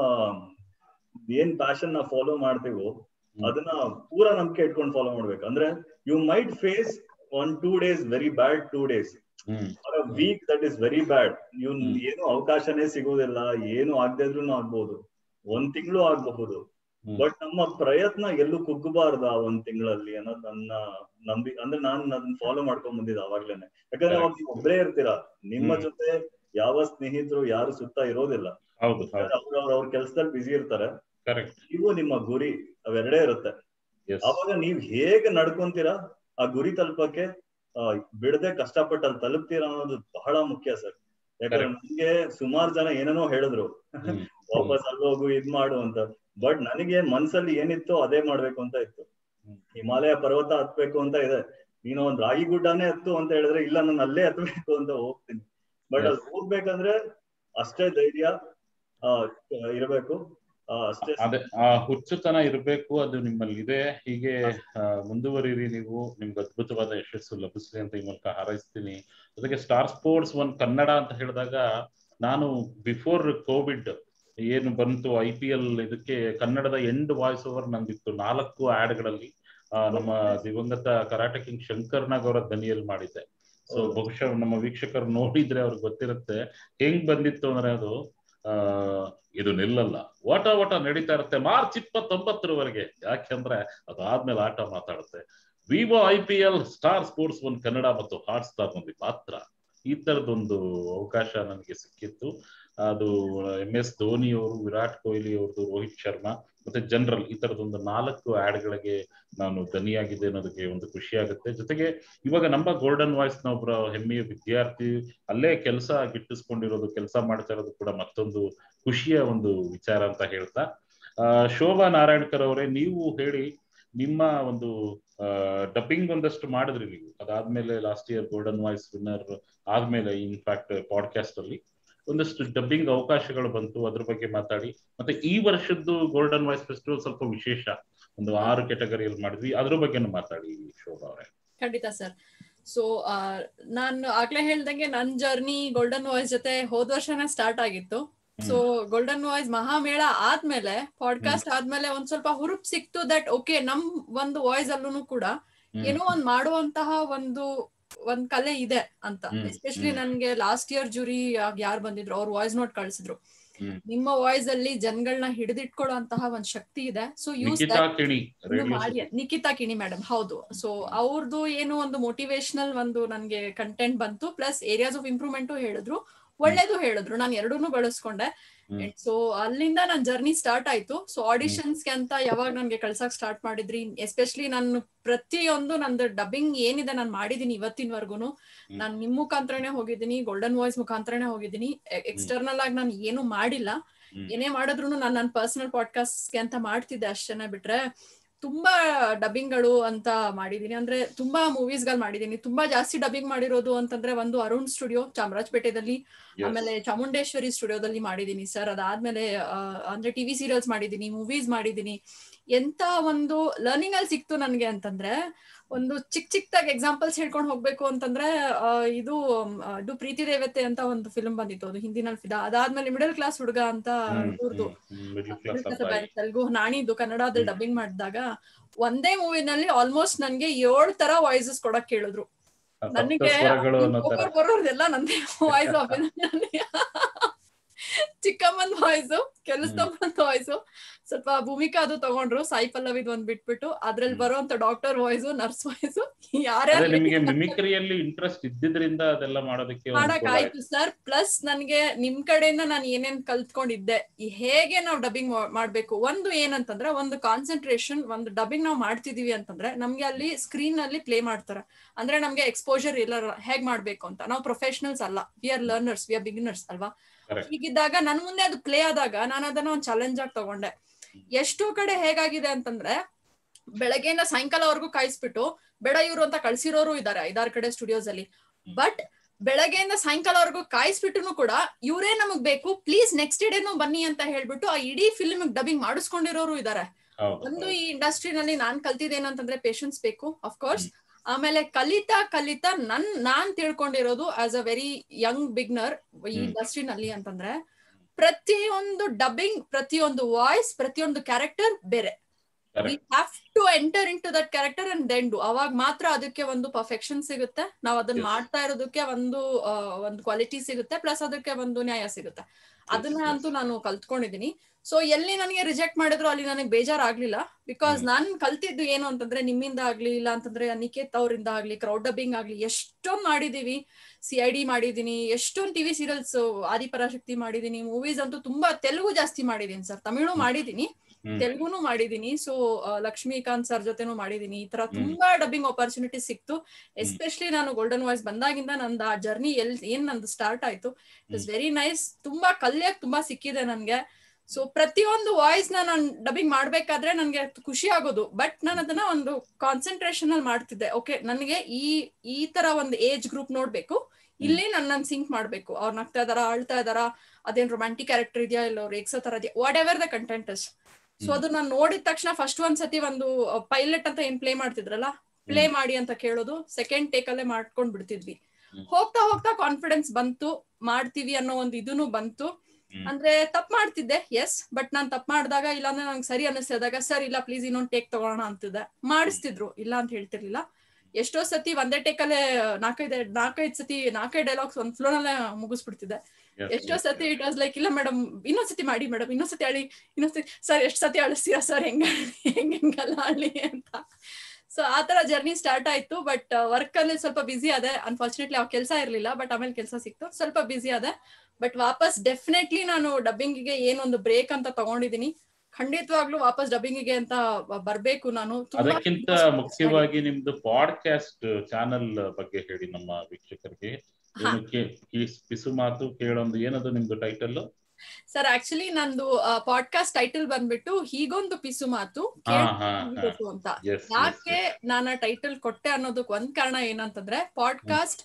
ಏನ್ ಪ್ಯಾಷನ್ ನಾವು ಫಾಲೋ ಮಾಡ್ತೀವೋ ಹ್ಮ್. ಅದನ್ನ ಪೂರಾ ನಂಬಿಕೆ ಇಟ್ಕೊಂಡು ಫಾಲೋ ಮಾಡ್ಬೇಕು ಅಂದ್ರೆ you might face one two days very bad two days hmm week that is very bad ಇವ್ ಹ್ಮ್. ಏನು ಅವಕಾಶನೇ ಸಿಗೋದಿಲ್ಲ ಏನು ಆಗದೆ ಇದ್ರೂ ಆಗ್ಬೋದು ಒಂದ್ ತಿಂಗಳು ಆಗಬಹುದು ಹ್ಮ್. ಬಟ್ ನಮ್ಮ ಪ್ರಯತ್ನ ಎಲ್ಲೂ ಕುಗ್ಗಬಾರ್ದ ಆ ಒಂದ್ ತಿಂಗಳಲ್ಲಿ ಅನ್ನೋದು ನನ್ನ ನಂಬಿ ಅಂದ್ರೆ ನಾನ್ ಅದನ್ನ ಫಾಲೋ ಮಾಡ್ಕೊಂಡ್ ಬಂದಿದ್ದೆ ಅವಾಗ್ಲೇನೆ ಯಾಕಂದ್ರೆ ಅವಾಗ ನೀವು ಒಬ್ಬರೇ ಇರ್ತೀರಾ ನಿಮ್ಮ ಹ್ಮ್. ಜೊತೆ ಯಾವ ಸ್ನೇಹಿತರು ಯಾರು ಸುತ್ತ ಇರೋದಿಲ್ಲ ಹೌದು ಹೌದು ಅವ್ರ ಅವ್ರ ಅವ್ರ ಕೆಲ್ಸದಲ್ಲಿ ಬಿಸಿ ಇರ್ತಾರೆ ಕರೆಕ್ಟ್ ನೀವು ನಿಮ್ಮ ಗುರಿ ಅವೆರಡೇ ಇರುತ್ತೆ ಎಸ್ ಅವಾಗ ನೀವ್ ಹೇಗೆ ನಡ್ಕೊಂತೀರಾ ಆ ಗುರಿ ತಲುಪಕ್ಕೆ ಆ, ಬಿಡದೆ ಕಷ್ಟಪಟ್ಟು ಅಲ್ಲಿ ತಲುಪ್ತೀರಾ ಅನ್ನೋದು ಬಹಳ ಮುಖ್ಯ ಸರ್ ಯಾಕಂದ್ರೆ Correct. ನನ್ಗೆ ಸುಮಾರು ಜನ ಏನೇನೋ ಹೇಳಿದ್ರು ಹ್ಮ್ ವಾಪಸ್ ಅಲ್ಲಿ ಹೋಗು ಇದ್ ಮಾಡು ಅಂತ ಬಟ್ ನನಗೆ ಮನ್ಸಲ್ಲಿ ಏನಿತ್ತು ಅದೇ ಮಾಡ್ಬೇಕು ಅಂತ ಇತ್ತು ಹ್ಮ್. ಹಿಮಾಲಯ ಪರ್ವತ ಹತ್ಬೇಕು ಅಂತ ಇದೆ ನೀನು ಒಂದ್ ರಾಗಿ ಗುಡ್ಡನೇ ಹತ್ತು ಅಂತ ಹೇಳಿದ್ರೆ ಇಲ್ಲ ನಾನು ಅಲ್ಲೇ ಹತ್ಬೇಕು ಅಂತ ಹೋಗ್ತೀನಿ ಬಟ್ Yes. ಅಲ್ಲಿ ಹೋಗ್ಬೇಕಂದ್ರೆ ಅಷ್ಟೇ ಧೈರ್ಯ ಆ, ಇರಬೇಕು ಆ, ಅಷ್ಟೇ ಅದೇ ಆ ಹುಚ್ಚುತನ ಇರಬೇಕು ಅದು ನಿಮ್ಮಲ್ಲಿ ಇದೆ ಹೀಗೆ ಆ, ಮುಂದುವರಿರಿ ನೀವು ನಿಮ್ಗೆ ಅದ್ಭುತವಾದ ಯಶಸ್ಸು ಲಭಿಸ್ಲಿ ಅಂತ ಈ ಮೂಲಕ ಹಾರೈಸ್ತೀನಿ ಜೊತೆಗೆ ಸ್ಟಾರ್ ಸ್ಪೋರ್ಟ್ಸ್ ಒನ್ ಕನ್ನಡ ಅಂತ ಹೇಳಿದಾಗ ನಾನು ಬಿಫೋರ್ ಕೋವಿಡ್ ಏನು ಬಂತು ಐ ಪಿ ಎಲ್ ಇದಕ್ಕೆ ಕನ್ನಡದ ಎಂಡ್ ವಾಯ್ಸ್ ಓವರ್ ನಂದಿತ್ತು ನಾಲ್ಕು ಆಡ್ಗಳಲ್ಲಿ ನಮ್ಮ ದಿವಂಗತ ಕರಾಟೆ ಕಿಂಗ್ ಶಂಕರ್ ನಾಗ್ ಅವರ ಧ್ವನಿಯಲ್ಲಿ ಮಾಡಿದ್ದೆ ಸೊ ಹೌದು. ಬಹುಶಃ ನಮ್ಮ ವೀಕ್ಷಕರು ನೋಡಿದ್ರೆ ಅವ್ರಿಗೆ ಗೊತ್ತಿರುತ್ತೆ ಹೆಂಗ್ ಬಂದಿತ್ತು ಅಂದ್ರೆ ಅದು ಆ ಇದು ನಿಲ್ಲಲ್ಲ ಓಟ ಓಟ ನಡೀತಾ ಇರುತ್ತೆ ಮಾರ್ಚ್ ಇಪ್ಪತ್ತೊಂಬತ್ತರವರೆಗೆ ಯಾಕೆಂದ್ರೆ ಅದಾದ್ಮೇಲೆ ಆಟ ಮಾತಾಡುತ್ತೆ Vivo I P L star sports one Kannada ಮತ್ತು ಹಾಟ್ ಸ್ಟಾರ್ ನಲ್ಲಿ ಮಾತ್ರ ಈ ತರದೊಂದು ಅವಕಾಶ ನನಗೆ ಸಿಕ್ಕಿತ್ತು ಅದು ಎಂ ಎಸ್ ಧೋನಿ ಅವರು ವಿರಾಟ್ ಕೊಹ್ಲಿ ಅವ್ರದ್ದು ರೋಹಿತ್ ಶರ್ಮಾ ಮತ್ತೆ ಜನರಲ್ ಈ ತರದೊಂದು ನಾಲ್ಕು ಆಡ್ಗಳಿಗೆ ನಾನು ಧನಿಯಾಗಿದೆ ಅನ್ನೋದಕ್ಕೆ ಒಂದು ಖುಷಿ ಆಗುತ್ತೆ ಜೊತೆಗೆ ಇವಾಗ ನಮ್ಮ ಗೋಲ್ಡನ್ ವಾಯ್ಸ್ ನ ಒಬ್ಬರ ಹೆಮ್ಮೆಯ ವಿದ್ಯಾರ್ಥಿ ಅಲ್ಲೇ ಕೆಲಸ ಗಿಟ್ಟಿಸ್ಕೊಂಡಿರೋದು ಕೆಲಸ ಮಾಡ್ತಾ ಇರೋದು ಕೂಡ ಮತ್ತೊಂದು ಖುಷಿಯ ಒಂದು ವಿಚಾರ ಅಂತ ಹೇಳ್ತಾ ಆ, ಶೋಭಾ ನಾರಾಯಣ್ಕರ್ ಅವರೇ ನೀವು ಹೇಳಿ ನಿಮ್ಮ ಒಂದು ಡಬ್ಬಿಂಗ್ ಒಂದಷ್ಟು ಮಾಡಿದ್ರಿ ನೀವು ಅದಾದ್ಮೇಲೆ last year golden voice winner ಆದ್ಮೇಲೆ ಇನ್ಫ್ಯಾಕ್ಟ್ ಪಾಡ್ಕಾಸ್ಟ್ ಅಲ್ಲಿ ಒಂದಷ್ಟು ಡಬ್ಬಿಂಗ್ ಅವಕಾಶಗಳು ಬಂತು ಅದ್ರ ಬಗ್ಗೆ ಮಾತಾಡಿ ಮತ್ತೆ ಈ ವರ್ಷದ್ದು ಗೋಲ್ಡನ್ ವಾಯ್ಸ್ ಫೆಸ್ಟಿವಲ್ ಸ್ವಲ್ಪ ವಿಶೇಷ ಒಂದು ಆರು ಕೆಟಗರಿಯಲ್ಲಿ ಮಾಡಿದ್ವಿ ಅದ್ರ ಬಗ್ಗೆನೂ ಮಾತಾಡಿ ಶೋಭಾ ಅವರೇ ಖಂಡಿತ ಸರ್ ಸೊ ನಾನು ಆಗ್ಲೇ ಹೇಳ್ದಂಗೆ ನನ್ ಜರ್ನಿ ಗೋಲ್ಡನ್ ವಾಯ್ಸ್ ಜೊತೆ ಹೋದ್ ವರ್ಷನೇ ಸ್ಟಾರ್ಟ್ ಆಗಿತ್ತು ಸೊ ಗೋಲ್ಡನ್ ವಾಯ್ಸ್ ಮಹಾಮೇಳ ಆದ್ಮೇಲೆ ಪಾಡ್ಕಾಸ್ಟ್ ಆದ್ಮೇಲೆ ಒಂದ್ ಸ್ವಲ್ಪ ಹುರುಪ್ ಸಿಕ್ತು ದಟ್ ಓಕೆ ನಮ್ ಒಂದು ವಾಯ್ಸ್ ಅಲ್ಲೂ ಕೂಡ ಹ್ಮ್. ಏನೋ ಒಂದ್ ಮಾಡುವಂತಹ ಒಂದು ಒಂದ್ ಕಲೆ ಇದೆ ಅಂತ ಹ್ಮ್, ಎಸ್ಪೆಷಲಿ ಹ್ಮ್. ನನ್ಗೆ ಲಾಸ್ಟ್ ಇಯರ್ ಜುರಿ ಯಾರು ಬಂದಿದ್ರು ಅವ್ರ ವಾಯ್ಸ್ ನೋಟ್ ಕಳ್ಸಿದ್ರು ಹ್ಮ್. ನಿಮ್ಮ ವಾಯ್ಸ್ ಅಲ್ಲಿ ಜನಗಳನ್ನ ಹಿಡಿದಿಟ್ಕೊಳ್ಳೋ ಅಂತಹ ಒಂದ್ ಶಕ್ತಿ ಇದೆ ಸೊ ಯೂಸ್ ನಿಖಿತಾ ಕಿಣಿ ಇನ್ನು ರೇಡಿಯೋ ಮಾಡಿ ನಿಖಿತಾ ಕಿಣಿ ಮೇಡಮ್ ಹೌದು ಸೊ ಅವ್ರದ್ದು ಏನು ಒಂದು ಮೋಟಿವೇಶನಲ್ ಒಂದು ನನ್ಗೆ ಕಂಟೆಂಟ್ ಬಂತು ಪ್ಲಸ್ ಏರಿಯಾಸ್ ಆಫ್ ಇಂಪ್ರೂವ್ಮೆಂಟ್ ಹೇಳಿದ್ರು ಒಳ್ಳೇದು ಹೇಳಿದ್ರು ನಾನು ಎರಡೂನು ಬಳಸ್ಕೊಂಡೆ ಹ್ಮ್. ಸೊ ಅಲ್ಲಿಂದ ನನ್ ಜರ್ನಿ ಸ್ಟಾರ್ಟ್ ಆಯ್ತು ಸೊ ಆಡಿಷನ್ಸ್ಗೆ ಅಂತ ಯಾವಾಗ ನನ್ಗೆ ಕಳ್ಸಕ್ ಸ್ಟಾರ್ಟ್ ಮಾಡಿದ್ರಿ ಎಸ್ಪೆಷಲಿ ನಾನು ಪ್ರತಿಯೊಂದು ನಂದು ಡಬ್ಬಿಂಗ್ ಏನಿದೆ ನಾನು ಮಾಡಿದೀನಿ ಇವತ್ತಿನವರೆಗೂ ನಾನು ನಿಮ್ ಮುಖಾಂತರನೇ ಹೋಗಿದ್ದೀನಿ ಗೋಲ್ಡನ್ ವಾಯ್ಸ್ ಮುಖಾಂತರನೇ ಹೋಗಿದ್ದೀನಿ ಎಕ್ಸ್ಟರ್ನಲ್ ಆಗಿ ನಾನು ಏನು ಮಾಡಿಲ್ಲ ಹ್ಮ್. ಏನೇ ಮಾಡಿದ್ರು ನಾನು ನನ್ನ ಪರ್ಸನಲ್ ಪಾಡ್ಕಾಸ್ಟ್ಗೆ ಅಂತ ಮಾಡ್ತಿದ್ದೆ ಅಷ್ಟೇನೆ ಬಿಟ್ರೆ ತುಂಬಾ ಡಬ್ಬಿಂಗ್ ಗಳು ಅಂತ ಮಾಡಿದೀನಿ ಅಂದ್ರೆ ತುಂಬಾ ಮೂವೀಸ್ ಗಳು ಮಾಡಿದೀನಿ ತುಂಬಾ ಜಾಸ್ತಿ ಡಬ್ಬಿಂಗ್ ಮಾಡಿರೋದು ಅಂತಂದ್ರೆ ಒಂದು ಅರುಣ್ ಸ್ಟುಡಿಯೋ ಚಾಮರಾಜಪೇಟೆದಲ್ಲಿ Yes. ಆಮೇಲೆ ಚಾಮುಂಡೇಶ್ವರಿ ಸ್ಟುಡಿಯೋದಲ್ಲಿ ಮಾಡಿದೀನಿ ಸರ್ ಅದಾದ್ಮೇಲೆ ಆ, ಅಂದ್ರೆ ಟಿವಿ ಸೀರಿಯಲ್ಸ್ ಮಾಡಿದೀನಿ ಮೂವೀಸ್ ಮಾಡಿದೀನಿ ಎಂತ ಒಂದು ಲರ್ನಿಂಗ್ ಅಲ್ಲಿ ಸಿಕ್ತು ನನ್ಗೆ ಅಂತಂದ್ರೆ ಒಂದು ಚಿಕ್ಕ ಚಿಕ್ಕದಾಗಿ ಎಕ್ಸಾಂಪಲ್ಸ್ ಹೇಳ್ಕೊಂಡು ಹೋಗ್ಬೇಕು ಅಂತಂದ್ರೆ ಆ, ಇದು ಆ, ಇದು ಪ್ರೀತಿ ದೇವತೆ ಅಂತ ಒಂದು ಫಿಲ್ಮ್ ಬಂದಿತ್ತು ಅದು ಹಿಂದಿನಲ್ಲಿ ಫಿದಾ ಅದಾದ್ಮೇಲೆ ಮಿಡಲ್ ಕ್ಲಾಸ್ ಹುಡುಗ ಅಂತ ಇವ್ರದ್ದು ಮಿಡ್ಲ್ ಕ್ಲಾಸ್ ತೆಲುಗು ನಾಣಿದ್ದು ಕನ್ನಡದಲ್ಲಿ ಡಬ್ಬಿಂಗ್ ಮಾಡಿದಾಗ ಒಂದೇ ಮೂವಿನಲ್ಲಿ ಆಲ್ಮೋಸ್ಟ್ ನನ್ಗೆ ಏಳ್ ತರ ವಾಯ್ಸಸ್ ಕೊಡಕ್ ಕೇಳಿದ್ರು ನನಗೆ ಸ್ವರಗಳು ಅನ್ನೋ ತರ ಬರೋರ್ದೆಲ್ಲ ನಂದೇ ವಾಯ್ಸ್ ಚಿಕ್ಕಮ್ಮನ್ ವಾಯ್ಸು ಕೆಲಸದಮ್ಮನ್ ವಾಯ್ಸು ಸ್ವಲ್ಪ ಭೂಮಿಕಾ ಅದು ತಗೊಂಡ್ರು ಸಾಯಿ ಪಲ್ಲವಿದ್ ಒಂದ್ ಬಿಟ್ಬಿಟ್ಟು ಅದ್ರಲ್ಲಿ ಹ್ಮ್. ಬರುವಂತ ಡಾಕ್ಟರ್ ವಾಯ್ಸು ನರ್ಸ್ ವಾಯ್ಸು ಅದೇ ಯಾರ್ಯಾರು ನಿಮಗೆ ಮಿಮಿಕ್ರಿಯಲ್ಲಿ ಇಂಟ್ರೆಸ್ಟ್ ಇದ್ದಿದ್ರಿಂದ ಅದೆಲ್ಲ ಮಾಡೋದಕ್ಕೆ ಒಂದು ಮಾಡಕ್ ಕೂಡ ಆಯ್ತು ಸರ್ ಪ್ಲಸ್ ನನ್ಗೆ ನಿಮ್ ಕಡೆಯಿಂದ ನಾನು ಏನೇನ್ ಕಲ್ತ್ಕೊಂಡಿದ್ದೆ ಈ ಹೇಗೆ ನಾವು ಡಬ್ಬಿಂಗ್ ಮಾಡ್ಬೇಕು ಒಂದು ಏನಂತಂದ್ರೆ ಒಂದು ಕಾನ್ಸಂಟ್ರೇಷನ್ ಒಂದು ಡಬ್ಬಿಂಗ್ ನಾವು ಮಾಡ್ತಿದೀವಿ ಅಂತಂದ್ರೆ ನಮ್ಗೆ ಅಲ್ಲಿ ಸ್ಕ್ರೀನ್ ಅಲ್ಲಿ ಪ್ಲೇ ಮಾಡ್ತಾರೆ ಅಂದ್ರೆ ನಮ್ಗೆ ಎಕ್ಸ್ಪೋಜರ್ ಇಲ್ಲ ಹೇಗ್ ಮಾಡ್ಬೇಕು ಅಂತ ನಾವು ಪ್ರೊಫೆಷನಲ್ಸ್ ಅಲ್ಲ we are learners we are beginners ಅಲ್ವಾ Correct. ಹೀಗಿದ್ದಾಗ ನನ್ ಮುಂದೆ ಅದು ಪ್ಲೇ ಆದಾಗ ನಾನು ಅದನ್ನ ಒಂದು ಚಾಲೆಂಜ್ ಆಗಿ ತಗೊಂಡೆ ಎಷ್ಟೋ ಕಡೆ ಹೇಗಾಗಿದೆ ಅಂತಂದ್ರೆ ಬೆಳಗ್ಗೆಯಿಂದ ಸಾಯಂಕಾಲವರೆಗೂ ಕಾಯಿಸ್ಬಿಟ್ಟು ಬೇಡ ಇವ್ರು ಅಂತ ಕಳ್ಸಿರೋರು ಇದಾರೆ ಐದಾರು ಕಡೆ ಸ್ಟುಡಿಯೋಸ್ ಅಲ್ಲಿ ಬಟ್ ಬೆಳಗ್ಗೆಯಿಂದ ಸಾಯಂಕಾಲವರೆಗೂ ಕಾಯಿಸ್ಬಿಟ್ಟು ಕೂಡ ಇವರೇ ನಮಗ್ ಬೇಕು ಪ್ಲೀಸ್ ನೆಕ್ಸ್ಟ್ ಡೇನು ಬನ್ನಿ ಅಂತ ಹೇಳ್ಬಿಟ್ಟು ಆ ಇಡೀ ಫಿಲ್ಮ್ ಡಬ್ಬಿಂಗ್ ಮಾಡಿಸ್ಕೊಂಡಿರೋರು ಇದಾರೆ ಹೌದು ಒಂದು ಈ ಇಂಡಸ್ಟ್ರಿನಲ್ಲಿ ನಾನ್ ಕಲ್ತಿದ್ದೇನಂತಂದ್ರೆ ಪೇಶನ್ಸ್ ಬೇಕು ಅಫ್ಕೋರ್ಸ್ ಆಮೇಲೆ ಕಲಿತಾ ಕಲಿತಾ ನನ್ ನಾನ್ ತಿಳ್ಕೊಂಡಿರೋದು as a very young beginner ಈ ಹ್ಮ್. ಇಂಡಸ್ಟ್ರಿನಲ್ಲಿ ಅಂತಂದ್ರೆ ಪ್ರತಿಯೊಂದು ಡಬ್ಬಿಂಗ್ ಪ್ರತಿಯೊಂದು ವಾಯ್ಸ್ ಪ್ರತಿಯೊಂದು ಕ್ಯಾರೆಕ್ಟರ್ ಬೇರೆ we Correct. Have to enter into that character and then do ಅವಾಗ ಮಾತ್ರ ಅದಕ್ಕೆ ಒಂದು ಪರ್ಫೆಕ್ಷನ್ ಸಿಗುತ್ತೆ ನಾವು ಅದನ್ನ Yes. ಮಾಡ್ತಾ ಇರೋದಕ್ಕೆ ಒಂದು ಆ, ಒಂದು ಕ್ವಾಲಿಟಿ ಸಿಗುತ್ತೆ ಪ್ಲಸ್ ಅದಕ್ಕೆ ಒಂದು ನ್ಯಾಯ ಸಿಗುತ್ತೆ ಅದನ್ನ yes. ಅಂತೂ ನಾನು ಕಲ್ತ್ಕೊಂಡಿದೀನಿ ಸೊ ಎಲ್ಲಿ ನನಗೆ ರಿಜೆಕ್ಟ್ ಮಾಡಿದ್ರು ಅಲ್ಲಿ ನನಗೆ ಬೇಜಾರಾಗ್ಲಿಲ್ಲ ಬಿಕಾಸ್ ಹ್ಮ್. ನಾನ್ ಕಲ್ತಿದ್ದು ಏನು ಅಂತಂದ್ರೆ ನಿಮ್ಮಿಂದ ಆಗ್ಲಿ ಇಲ್ಲ ಅಂತಂದ್ರೆ ನಿಕೇತ್ ಅವರಿಂದ ಆಗ್ಲಿ ಕ್ರೌಡ್ ಡಬ್ಬಿಂಗ್ ಆಗ್ಲಿ ಎಷ್ಟೊಂದ್ ಮಾಡಿದೀವಿ ಸಿ ಐ ಡಿ ಮಾಡಿದೀನಿ ಎಷ್ಟೊಂದ್ ಟಿವಿ ಸೀರಿಯಲ್ಸ್ ಆದಿಪರಾಶಕ್ತಿ ಮಾಡಿದೀನಿ ಮೂವೀಸ್ ಅಂತೂ ತುಂಬಾ ತೆಲುಗು ಜಾಸ್ತಿ ಮಾಡಿದೀನಿ ಸರ್ ತಮಿಳು ಮಾಡಿದೀನಿ ಹ್ಮ್. ತೆಲುಗುನು ಮಾಡಿದೀನಿ ಸೊ ಲಕ್ಷ್ಮೀಕಾಂತ್ ಸರ್ ಜೊತೆನೂ ಮಾಡಿದೀನಿ ಈ ತರ ಹ್ಮ್. ತುಂಬಾ ಡಬ್ಬಿಂಗ್ ಆಪರ್ಚುನಿಟಿ ಸಿಕ್ತು ಎಸ್ಪೆಷಲಿ ನಾನು ಗೋಲ್ಡನ್ ವಾಯ್ಸ್ ಬಂದಾಗಿಂದ ನಂದು ಆ ಜರ್ನಿ ಎಲ್ ಏನ್ ನಂದು ಸ್ಟಾರ್ಟ್ ಆಯ್ತು ಇಟ್ ಇಸ್ ವೆರಿ ನೈಸ್ ತುಂಬಾ ಕಲಿಯಕ್ ತುಂಬಾ ಸಿಕ್ಕಿದೆ ನನ್ಗೆ ಸೊ ಪ್ರತಿಯೊಂದು ವಾಯ್ಸ್ ನ ನಾನು ಡಬ್ಬಿಂಗ್ ಮಾಡ್ಬೇಕಾದ್ರೆ ನನ್ಗೆ ಖುಷಿ ಆಗೋದು ಬಟ್ ನಾನು ಅದನ್ನ ಒಂದು ಕಾನ್ಸಂಟ್ರೇಷನ್ ಅಲ್ಲಿ ಮಾಡ್ತಿದ್ದೆ ಓಕೆ ನನಗೆ ಈ ಈ ತರ ಒಂದು ಏಜ್ ಗ್ರೂಪ್ ನೋಡ್ಬೇಕು ಇಲ್ಲಿ ನನ್ನ ಸಿಂಕ್ ಮಾಡ್ಬೇಕು ಅವ್ರು ನಗ್ತಾ ಇದಾರ ಅಳ್ತಾ ಇದಾರ ಅದೇನ್ ರೊಮ್ಯಾಂಟಿಕ್ ಕ್ಯಾರೆಕ್ಟರ್ ಇದೆಯಾ ಇಲ್ಲ ಅವ್ರು ರೇಗ್ಸೋ ತರ ಇದೆಯಾ whatever the content is so ಅದು ನಾನು ನೋಡಿದ ತಕ್ಷಣ ಫಸ್ಟ್ ಒಂದ್ ಸತಿ ಒಂದು ಪೈಲಟ್ ಅಂತ ಏನ್ ಪ್ಲೇ ಮಾಡ್ತಿದ್ರಲ್ಲ ಪ್ಲೇ ಮಾಡಿ ಅಂತ ಕೇಳೋದು ಸೆಕೆಂಡ್ ಟೇಕ್ ಅಲ್ಲೇ ಮಾಡ್ಕೊಂಡ್ ಬಿಡ್ತಿದ್ವಿ ಹ್ಮ್. ಹೋಗ್ತಾ ಹೋಗ್ತಾ ಕಾನ್ಫಿಡೆನ್ಸ್ ಬಂತು ಮಾಡ್ತೀವಿ ಅನ್ನೋ ಒಂದು ಇದೂನು ಬಂತು ಹ್ಮ್. ಅಂದ್ರೆ ತಪ್ಪು ಮಾಡ್ತಿದ್ದೆ ಎಸ್ ಬಟ್ ನಾನ್ ತಪ್ಪು ಮಾಡಿದಾಗ ಇಲ್ಲಾಂದ್ರೆ ನಂಗೆ ಸರಿ ಅನ್ನಿಸ್ತಿದಾಗ ಸರ್ ಇಲ್ಲ ಪ್ಲೀಸ್ ಇನ್ನೊಂದ್ ಟೇಕ್ ತಗೋಣ ಅಂತಿದ್ದೆ ಮಾಡಿಸ್ತಿದ್ರು ಇಲ್ಲ ಅಂತ ಹೇಳ್ತಿರ್ಲಿಲ್ಲ ಎಷ್ಟೋ ಸತಿ ಒಂದೇ ಟೇಕ್ ಅಲ್ಲೇ ನಾಲ್ಕೈದು ನಾಲ್ಕೈದು ಸತಿ ನಾಲ್ಕೈದು ಡೈಲಾಗ್ಸ್ ಒಂದ್ ಫ್ಲೋನಲ್ಲೇ ಮುಗಿಸ್ಬಿಡ್ತಿದ್ದೆ Yes, ಎಷ್ಟೋ yes, ಸತಿ ಇಟ್ ವಾಸ್ ಲೈಕ್ ಇಲ್ಲ ಮೇಡಮ್ ಇನ್ನೊಂದ್ಸತಿ ಮಾಡಿ ಮೇಡಮ್ ಇನ್ನೊಂದ್ಸತಿ ಅಳಿ ಇನ್ನೊಂದ್ಸತಿ ಸರ್ ಎಷ್ಟ್ ಸತಿ ಅಳಿಸ್ತೀರಾ ಸರ್ ಹೆಂಗ ಹೆಂಗ್ ಹೆಂಗಲ್ಲ ಅಳಿ ಅಂತ ಸೊ ಆ ತರ ಜರ್ನಿ ಸ್ಟಾರ್ಟ್ ಆಯ್ತು ಬಟ್ ವರ್ಕ್ ಅಲ್ಲಿ ಸ್ವಲ್ಪ ಬಿಸಿ ಅದೇ ಅನ್ಫಾರ್ಚುನೇಟ್ಲಿ ಆ ಕೆಲಸ ಇರ್ಲಿಲ್ಲ ಬಟ್ ಆಮೇಲೆ ಕೆಲಸ ಸಿಕ್ತು ಸ್ವಲ್ಪ ಬಿಸಿ ಅದೇ ಬಟ್ ವಾಪಸ್ ಡೆಫಿನೆಟ್ಲಿ ನಾನು ಡಬ್ಬಿಂಗಿಗೆ ಏನೊಂದು ಬ್ರೇಕ್ ಅಂತ ತಗೊಂಡಿದೀನಿ ಖಂಡಿತವಾಗ್ಲೂ ವಾಪಸ್ ಡಬ್ಬಿಂಗಿಗೆ ಅಂತ ಬರ್ಬೇಕು ನಾನು ತುಂಬಾ ಅದಕ್ಕಿಂತ ತುಂಬಾ ಇಷ್ಟ ಮುಖ್ಯವಾಗಿ ನಿಮ್ದು ಪಾಡ್ಕಾಸ್ಟ್ ಚಾನಲ್ ಬಗ್ಗೆ ಹೇಳಿ ನಮ್ಮ ವೀಕ್ಷಕರಿಗೆ ಹಾ. ಏನು ಕೇ- ಕೀಸ್- ಪಿಸು ಮಾತು ಕೇಳೊಂದು ಏನದು ನಿಮ್ದು ಟೈಟಲ್ ಸರ್ ಆಕ್ಚುಲಿ ನಂದು ಪಾಡ್ಕಾಸ್ಟ್ ಟೈಟಲ್ ಬಂದ್ಬಿಟ್ಟು ಹೀಗೊಂದು ಪಿಸು ಮಾತು ಹಾ ಕೇಳ್ ಹಾ ತಿಳಿಬೇಕು ಅಂತ ಎಸ್ ಯಾಕೆ ನಾನು ಟೈಟಲ್ ಕೊಟ್ಟೆ ಅನ್ನೋದಕ್ಕೆ ಒಂದ್ ಕಾರಣ ಏನಂತಂದ್ರೆ ಪಾಡ್ಕಾಸ್ಟ್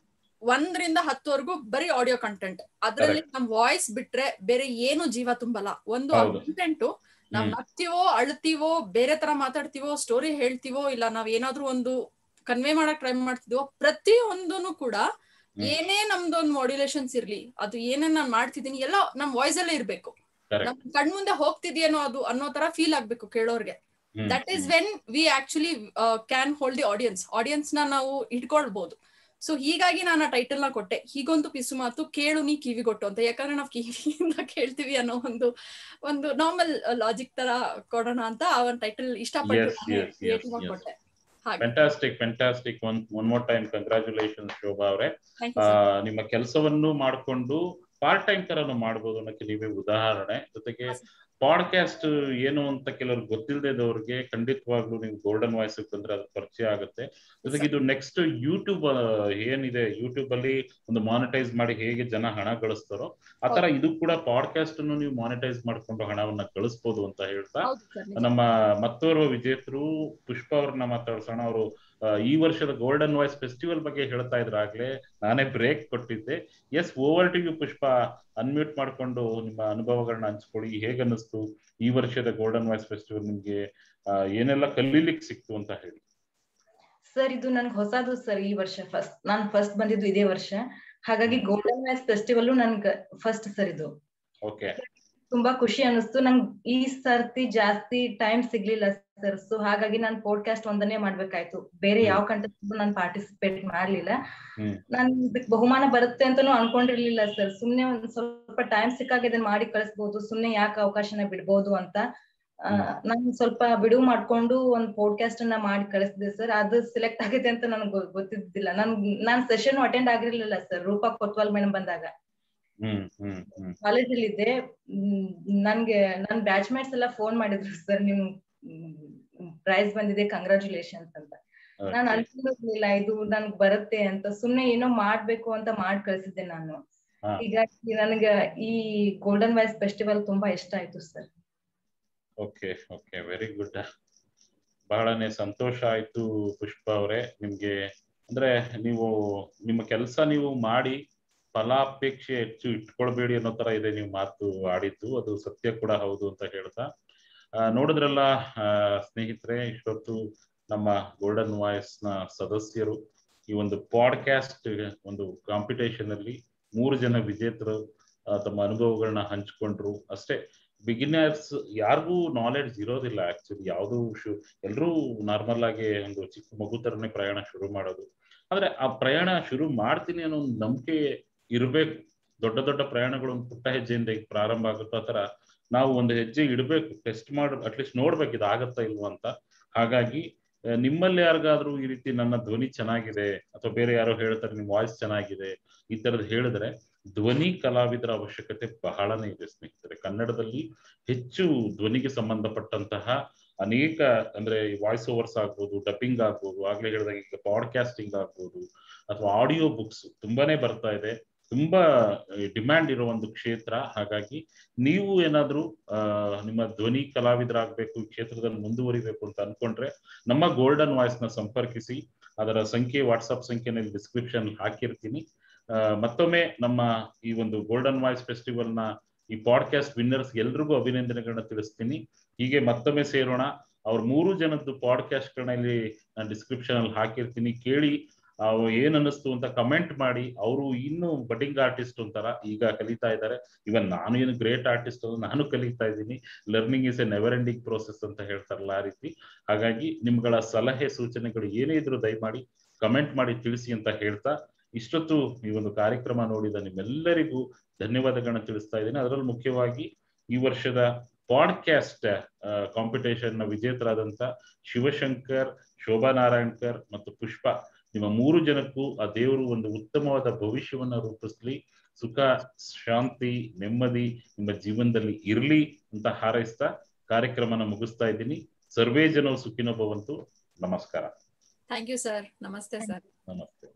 ಒಂದರಿಂದ ಹತ್ತುವರೆಗೂ ಬರೀ ಆಡಿಯೋ ಕಂಟೆಂಟ್ ಅದ್ರಲ್ಲಿ ನಮ್ ವಾಯ್ಸ್ ಬಿಟ್ರೆ ಬೇರೆ ಏನು ಜೀವ ತುಂಬಲ್ಲ ಒಂದು ಹೌದು. ಕಂಟೆಂಟು ನಾವ್ ಹ್ಮ್. ನಗ್ತೀವೋ ಅಳ್ತೀವೋ ಬೇರೆ ತರ ಮಾತಾಡ್ತೀವೋ ಸ್ಟೋರಿ ಹೇಳ್ತೀವೋ ಇಲ್ಲ ನಾವ್ ಏನಾದ್ರೂ ಒಂದು ಕನ್ವೆ ಮಾಡಕ್ ಟ್ರೈ ಮಾಡ್ತಿದ್ವೋ ಪ್ರತಿಯೊಂದನು ಕೂಡ ಹ್ಮ್. ಏನೇ ನಮ್ದೊಂದು ಮಾಡ್ಯುಲೇಷನ್ಸ್ ಇರ್ಲಿ ಅದು ಏನೇ ನಾನ್ ಮಾಡ್ತಿದ್ದೀನಿ ಎಲ್ಲ ನಮ್ ವಾಯ್ಸ್ ಅಲ್ಲೇ ಇರ್ಬೇಕು Correct. ನಮ್ ಕಣ್ಮುಂದೆ ಹೋಗ್ತಿದ್ಯೇನೋ ಅದು ಅನ್ನೋ ತರ ಫೀಲ್ ಆಗ್ಬೇಕು ಕೇಳೋರ್ಗೆ that is when we actually can hold the audience audience ನ ನಾವು ಇಟ್ಕೊಳ್ಬಹುದು ಸೊ ಹೀಗಾಗಿ ನಾನು ಆ ಟೈಟಲ್ ನ ಕೊಟ್ಟೆ ಹೀಗೊಂದು ಪಿಸು ಮಾತು ಕೇಳು ನೀ ಕಿವಿಗೊಟ್ಟು ಅಂತ ಯಾಕಂದ್ರೆ ನಾವು ಕಿವಿಯಿಂದ ಕೇಳ್ತೀವಿ ಅನ್ನೋ ಒಂದು ಒಂದು ನಾರ್ಮಲ್ ಲಾಜಿಕ್ ತರ ಕೊಡೋಣ ಅಂತ ಆ ಒಂದು ಟೈಟಲ್ ಇಷ್ಟಪಟ್ಟು Yes, yes, yes, creative ಆಗಿ yes. ಕೊಟ್ಟೆ ಹಾಗೆ fantastic fantastic one one more time congratulation Shobha ಅವರೇ ಥ್ಯಾಂಕ್ ಯು ಸರ್ ನಿಮ್ಮ ಕೆಲಸವನ್ನು ಮಾಡಿಕೊಂಡು ಪಾರ್ಟ್ ಟೈಮ್ ತರನು ಮಾಡ್ಬೋದು ಅನ್ನೋಕೆ ನೀವೇ ಉದಾಹರಣೆ ಜೊತೆಗೆ ಪಾಡ್ಕಾಸ್ಟ್ ಏನು ಅಂತ ಕೆಲವ್ರು ಗೊತ್ತಿಲ್ಲದವ್ರಿಗೆ ಖಂಡಿತವಾಗ್ಲೂ ನೀವು ಗೋಲ್ಡನ್ ವಾಯ್ಸ್ ಬಂದ್ರೆ ಅದು ಪರಿಚಯ ಆಗುತ್ತೆ ಜೊತೆಗೆ ಇದು ನೆಕ್ಸ್ಟ್ ಯೂಟ್ಯೂಬ್ ಏನಿದೆ ಯೂಟ್ಯೂಬ್ ಅಲ್ಲಿ ಒಂದು ಮಾನಿಟೈಸ್ ಮಾಡಿ ಹೇಗೆ ಜನ ಹಣ ಗಳಿಸ್ತಾರೋ ಆತರ ಇದು ಕೂಡ ಪಾಡ್ಕಾಸ್ಟ್ ಅನ್ನು ನೀವು ಮಾನಿಟೈಸ್ ಮಾಡ್ಕೊಂಡು ಹಣವನ್ನ ಗಳಿಸ್ಬೋದು ಅಂತ ಹೇಳ್ತಾ ಹೌದು ಸರ್ ನಮ್ಮ ಮತ್ತೋರ್ವ ವಿಜೇತರು ಪುಷ್ಪ ಅವ್ರನ್ನ ಮಾತಾಡ್ಸೋಣ ಅವರು ಈ ವರ್ಷದ ಗೋಲ್ಡನ್ ವಾಯ್ಸ್ ಫೆಸ್ಟಿವಲ್ ಬಗ್ಗೆ ಹೇಳ್ತಾ ಇದ್ರ ಆಗ್ಲೇ ನಾನೇ ಬ್ರೇಕ್ ಕೊಟ್ಟಿದ್ದೆ yes over to you Pushpa unmute ಮಾಡ್ಕೊಂಡು ನಿಮ್ಮ ಅನುಭವಗಳನ್ನ ಹಂಚ್ಕೊಳ್ಳಿ ಹೇಗೆ ಅನ್ನಿಸ್ತು ಈ ವರ್ಷದ ಗೋಲ್ಡನ್ ವಾಯ್ಸ್ ಫೆಸ್ಟಿವಲ್ ನಿಮ್ಗೆ ಏನೆಲ್ಲ ಕಲೀಲಿಕ್ಕೆ ಸಿಕ್ತು ಅಂತ ಹೇಳಿ ಸರ್ ಇದು ನನ್ಗೆ ಹೊಸದು ಸರ್ ಈ ವರ್ಷ ಫಸ್ಟ್ ನಾನ್ ಫಸ್ಟ್ ಬಂದಿದ್ದು ಇದೇ ವರ್ಷ ಹಾಗಾಗಿ ಗೋಲ್ಡನ್ ಮ್ಯಾಚ್ ಫೆಸ್ಟಿವಲ್ ನನ್ಗೆ ಫಸ್ಟ್ ಸರ್ ಇದು ಓಕೆ ತುಂಬಾ ಖುಷಿ ಅನಿಸ್ತು ನಂಗೆ ಈ ಸರ್ತಿ ಜಾಸ್ತಿ ಟೈಮ್ ಸಿಗ್ಲಿಲ್ಲ ಸರ್ ಸೊ ಹಾಗಾಗಿ ನಾನು ಪಾಡ್ಕಾಸ್ಟ್ ಒಂದನ್ನೇ ಮಾಡ್ಬೇಕಾಯ್ತು ಬೇರೆ ಯಾವ ಕಂಟೆಸ್ಟ್ ನಾನು ಪಾರ್ಟಿಸಿಪೇಟ್ ಮಾಡ್ಲಿಲ್ಲ ನಾನು ಇದಕ್ ಬಹುಮಾನ ಬರುತ್ತೆ ಅಂತಾನು ಅನ್ಕೊಂಡಿರ್ಲಿಲ್ಲ ಸರ್ ಸುಮ್ನೆ ಒಂದ್ ಸ್ವಲ್ಪ ಟೈಮ್ ಸಿಕ್ಕಾಗ ಇದನ್ನ ಮಾಡಿ ಕಳಿಸ್ಬೋದು ಸುಮ್ನೆ ಯಾಕೆ ಅವಕಾಶನ ಬಿಡ್ಬೋದು ಅಂತ ನಾನು ಸ್ವಲ್ಪ ಬಿಡುವು ಮಾಡ್ಕೊಂಡು ಒಂದ್ ಪಾಡ್ಕಾಸ್ಟ್ ಅನ್ನ ಮಾಡಿ ಕಳಿಸಿದೆ ಸರ್ ಅದು ಸೆಲೆಕ್ಟ್ ಆಗಿದೆ ಅಂತ ನನಗೆ ಗೊತ್ತಿದ್ದಿಲ್ಲ ನನ್ ನಾನ್ ಸೆಷನ್ ಅಟೆಂಡ್ ಆಗಿರ್ಲಿಲ್ಲ ಸರ್ ರೂಪಾ ಕೊತ್ವಾಲ್ ಮೇಡಮ್ ಬಂದಾಗ ಕಾಲೇಜಲ್ಲಿ ಇದ್ದೆ ನನ್ಗೆ ನನ್ ಬ್ಯಾಚ್ ಮೇಟ್ಸ್ ಎಲ್ಲ ಫೋನ್ ಮಾಡಿದ್ರು ಸರ್ ನಿಮ್ ಪ್ರೈಸ್ ಬಂದಿದೆ ಕಂಗ್ರಾಚುಲೇಷನ್ಸ್ ಅಂತ ನಾನ್ ಅನ್ಕೊಂಡಿರ್ಲಿಲ್ಲ ಇದು ನನ್ಗ್ ಬರುತ್ತೆ ಅಂತ ಸುಮ್ನೆ ಏನೋ ಮಾಡ್ಬೇಕು ಅಂತ ಮಾಡಿ ಕಳ್ಸಿದ್ದೆ ನಾನು ಹೀಗಾಗಿ ನನ್ಗ ಈ ಗೋಲ್ಡನ್ ವಾಯ್ಸ್ ಫೆಸ್ಟಿವಲ್ ತುಂಬಾ ಇಷ್ಟ ಆಯ್ತು sir okay okay very good ಬಹಳನೇ ಸಂತೋಷ ಆಯ್ತು ಪುಷ್ಪ ಅವರೇ ನಿಮ್ಗೆ ಅಂದ್ರೆ ನೀವು ನಿಮ್ಮ ಕೆಲಸ ನೀವು ಮಾಡಿ ಫಲಾಪೇಕ್ಷೆ ಹೆಚ್ಚು ಇಟ್ಕೊಳ್ಬೇಡಿ ಅನ್ನೋ ತರ ಇದೆ ನೀವು ಮಾತು ಆಡಿದ್ದು ಅದು ಸತ್ಯ ಕೂಡ ಹೌದು ಅಂತ ಹೇಳ್ತಾ ನೋಡಿದ್ರಲ್ಲ ಸ್ನೇಹಿತರೆ ಇಷ್ಟೊತ್ತು ನಮ್ಮ ಗೋಲ್ಡನ್ ವಾಯ್ಸ್ ನ ಸದಸ್ಯರು ಈ ಒಂದು ಪಾಡ್ಕಾಸ್ಟ್ ಒಂದು ಕಾಂಪಿಟೇಷನ್ ಅಲ್ಲಿ ಮೂರು ಜನ ವಿಜೇತರು ತಮ್ಮ ಅನುಭವಗಳನ್ನ ಹಂಚ್ಕೊಂಡ್ರು ಅಷ್ಟೇ ಬಿಗಿನರ್ಸ್ ಯಾರಿಗೂ ನಾಲೆಡ್ಜ್ ಇರೋದಿಲ್ಲ ಆಕ್ಚುಲಿ ಯಾವುದು ಶು ಎಲ್ಲರೂ ನಾರ್ಮಲ್ ಆಗಿ ಒಂದು ಚಿಕ್ಕ ಮಗು ತರನೇ ಪ್ರಯಾಣ ಶುರು ಮಾಡೋದು ಆದ್ರೆ ಆ ಪ್ರಯಾಣ ಶುರು ಮಾಡ್ತೀನಿ ಅನ್ನೋ ಒಂದು ನಂಬಿಕೆ ಇರ್ಬೇಕು ದೊಡ್ಡ ದೊಡ್ಡ ಪ್ರಯಾಣಗಳು ಒಂದು ಪುಟ್ಟ ಹೆಜ್ಜೆಯಿಂದ ಈಗ ಪ್ರಾರಂಭ ಆಗುತ್ತೋ ಆ ತರ ನಾವು ಒಂದು ಹೆಜ್ಜೆ ಇಡಬೇಕು ಟೆಸ್ಟ್ ಮಾಡಿ ಅಟ್ಲೀಸ್ಟ್ ನೋಡ್ಬೇಕು ಇದು ಆಗತ್ತಾ ಇಲ್ವಾ ಅಂತ ಹಾಗಾಗಿ ನಿಮ್ಮಲ್ಲಿ ಯಾರಿಗಾದ್ರೂ ಈ ರೀತಿ ನನ್ನ ಧ್ವನಿ ಚೆನ್ನಾಗಿದೆ ಅಥವಾ ಬೇರೆ ಯಾರೋ ಹೇಳ್ತಾರೆ ನಿಮ್ ವಾಯ್ಸ್ ಚೆನ್ನಾಗಿದೆ ಈ ತರದ್ ಹೇಳಿದ್ರೆ ಧ್ವನಿ ಕಲಾವಿದರ ಅವಶ್ಯಕತೆ ಬಹಳನೇ ಇದೆ ಸ್ನೇಹಿತರೆ ಕನ್ನಡದಲ್ಲಿ ಹೆಚ್ಚು ಧ್ವನಿಗೆ ಸಂಬಂಧಪಟ್ಟಂತಹ ಅನೇಕ ಅಂದ್ರೆ ವಾಯ್ಸ್ ಓವರ್ಸ್ ಆಗ್ಬೋದು ಡಬ್ಬಿಂಗ್ ಆಗ್ಬೋದು ಆಗ್ಲೇ ಹೇಳಿದಾಗ ಈಗ ಪಾಡ್ಕಾಸ್ಟಿಂಗ್ ಆಗ್ಬೋದು ಅಥವಾ ಆಡಿಯೋ ಬುಕ್ಸ್ ತುಂಬಾನೇ ಬರ್ತಾ ಇದೆ ತುಂಬಾ ಡಿಮ್ಯಾಂಡ್ ಇರೋ ಒಂದು ಕ್ಷೇತ್ರ ಹಾಗಾಗಿ ನೀವು ಏನಾದ್ರೂ ಅಹ್ ನಿಮ್ಮ ಧ್ವನಿ ಕಲಾವಿದರಾಗಬೇಕು ಈ ಕ್ಷೇತ್ರದಲ್ಲಿ ಮುಂದುವರಿಬೇಕು ಅಂತ ಅನ್ಕೊಂಡ್ರೆ ನಮ್ಮ ಗೋಲ್ಡನ್ ವಾಯ್ಸ್ ನ ಸಂಪರ್ಕಿಸಿ ಅದರ ಸಂಖ್ಯೆ ವಾಟ್ಸಪ್ ಸಂಖ್ಯೆನಲ್ಲಿ ಡಿಸ್ಕ್ರಿಪ್ಷನ್ ಹಾಕಿರ್ತೀನಿ ಮತ್ತೊಮ್ಮೆ ನಮ್ಮ ಈ ಒಂದು ಗೋಲ್ಡನ್ ವಾಯ್ಸ್ ಫೆಸ್ಟಿವಲ್ ನ ಈ ಪಾಡ್ಕಾಸ್ಟ್ ವಿನ್ನರ್ಸ್ ಎಲ್ರಿಗೂ ಅಭಿನಂದನೆಗಳನ್ನ ತಿಳಿಸ್ತೀನಿ ಹೀಗೆ ಮತ್ತೊಮ್ಮೆ ಸೇರೋಣ ಅವ್ರ ಮೂರು ಜನದ್ದು ಪಾಡ್ಕಾಸ್ಟ್ ಗಳನ್ನ ನಾನು ಡಿಸ್ಕ್ರಿಪ್ಷನ್ ಅಲ್ಲಿ ಹಾಕಿರ್ತೀನಿ ಕೇಳಿ ಏನ್ ಅನ್ನಿಸ್ತು ಅಂತ ಕಮೆಂಟ್ ಮಾಡಿ ಅವರು ಇನ್ನು ಬಡ್ಡಿಂಗ್ ಆರ್ಟಿಸ್ಟ್ ಅಂತಾರ ಈಗ ಕಲಿತಾ ಇದ್ದಾರೆ ಇವನ್ ನಾನು ಏನು ಗ್ರೇಟ್ ಆರ್ಟಿಸ್ಟ್ ನಾನು ಕಲಿತಾ ಇದ್ದೀನಿ learning is a never ending process ಅಂತ ಹೇಳ್ತಾರಲ್ಲ ಆ ರೀತಿ ಹಾಗಾಗಿ ನಿಮ್ಗಳ ಸಲಹೆ ಸೂಚನೆಗಳು ಏನೇ ಇದ್ರು ದಯಮಾಡಿ ಕಮೆಂಟ್ ಮಾಡಿ ತಿಳಿಸಿ ಅಂತ ಹೇಳ್ತಾ ಇಷ್ಟೊತ್ತು ಈ ಒಂದು ಕಾರ್ಯಕ್ರಮ ನೋಡಿದ ನಿಮ್ಮೆಲ್ಲರಿಗೂ ಧನ್ಯವಾದಗಳನ್ನ ತಿಳಿಸ್ತಾ ಇದ್ದೀನಿ ಅದರಲ್ಲಿ ಮುಖ್ಯವಾಗಿ ಈ ವರ್ಷದ ಪಾಡ್ಕಾಸ್ಟ್ ಕಾಂಪಿಟೇಷನ್ ನ ವಿಜೇತರಾದಂತ ಶಿವಶಂಕರ್ ಶೋಭಾ ನಾರಾಯಣ್ಕರ್ ಮತ್ತು ಪುಷ್ಪ ನಿಮ್ಮ ಮೂರು ಜನಕ್ಕೂ ಆ ದೇವರು ಒಂದು ಉತ್ತಮವಾದ ಭವಿಷ್ಯವನ್ನ ರೂಪಿಸ್ಲಿ ಸುಖ ಶಾಂತಿ ನೆಮ್ಮದಿ ನಿಮ್ಮ ಜೀವನದಲ್ಲಿ ಇರ್ಲಿ ಅಂತ ಹಾರೈಸ್ತಾ ಕಾರ್ಯಕ್ರಮನ ಮುಗಿಸ್ತಾ ಇದ್ದೀನಿ ಸರ್ವೇ ಜನವು ಸುಖಿನೋ ಭವಂತು ನಮಸ್ಕಾರ ಥ್ಯಾಂಕ್ ಯು ಸರ್ ನಮಸ್ತೆ ಸರ್ ನಮಸ್ತೆ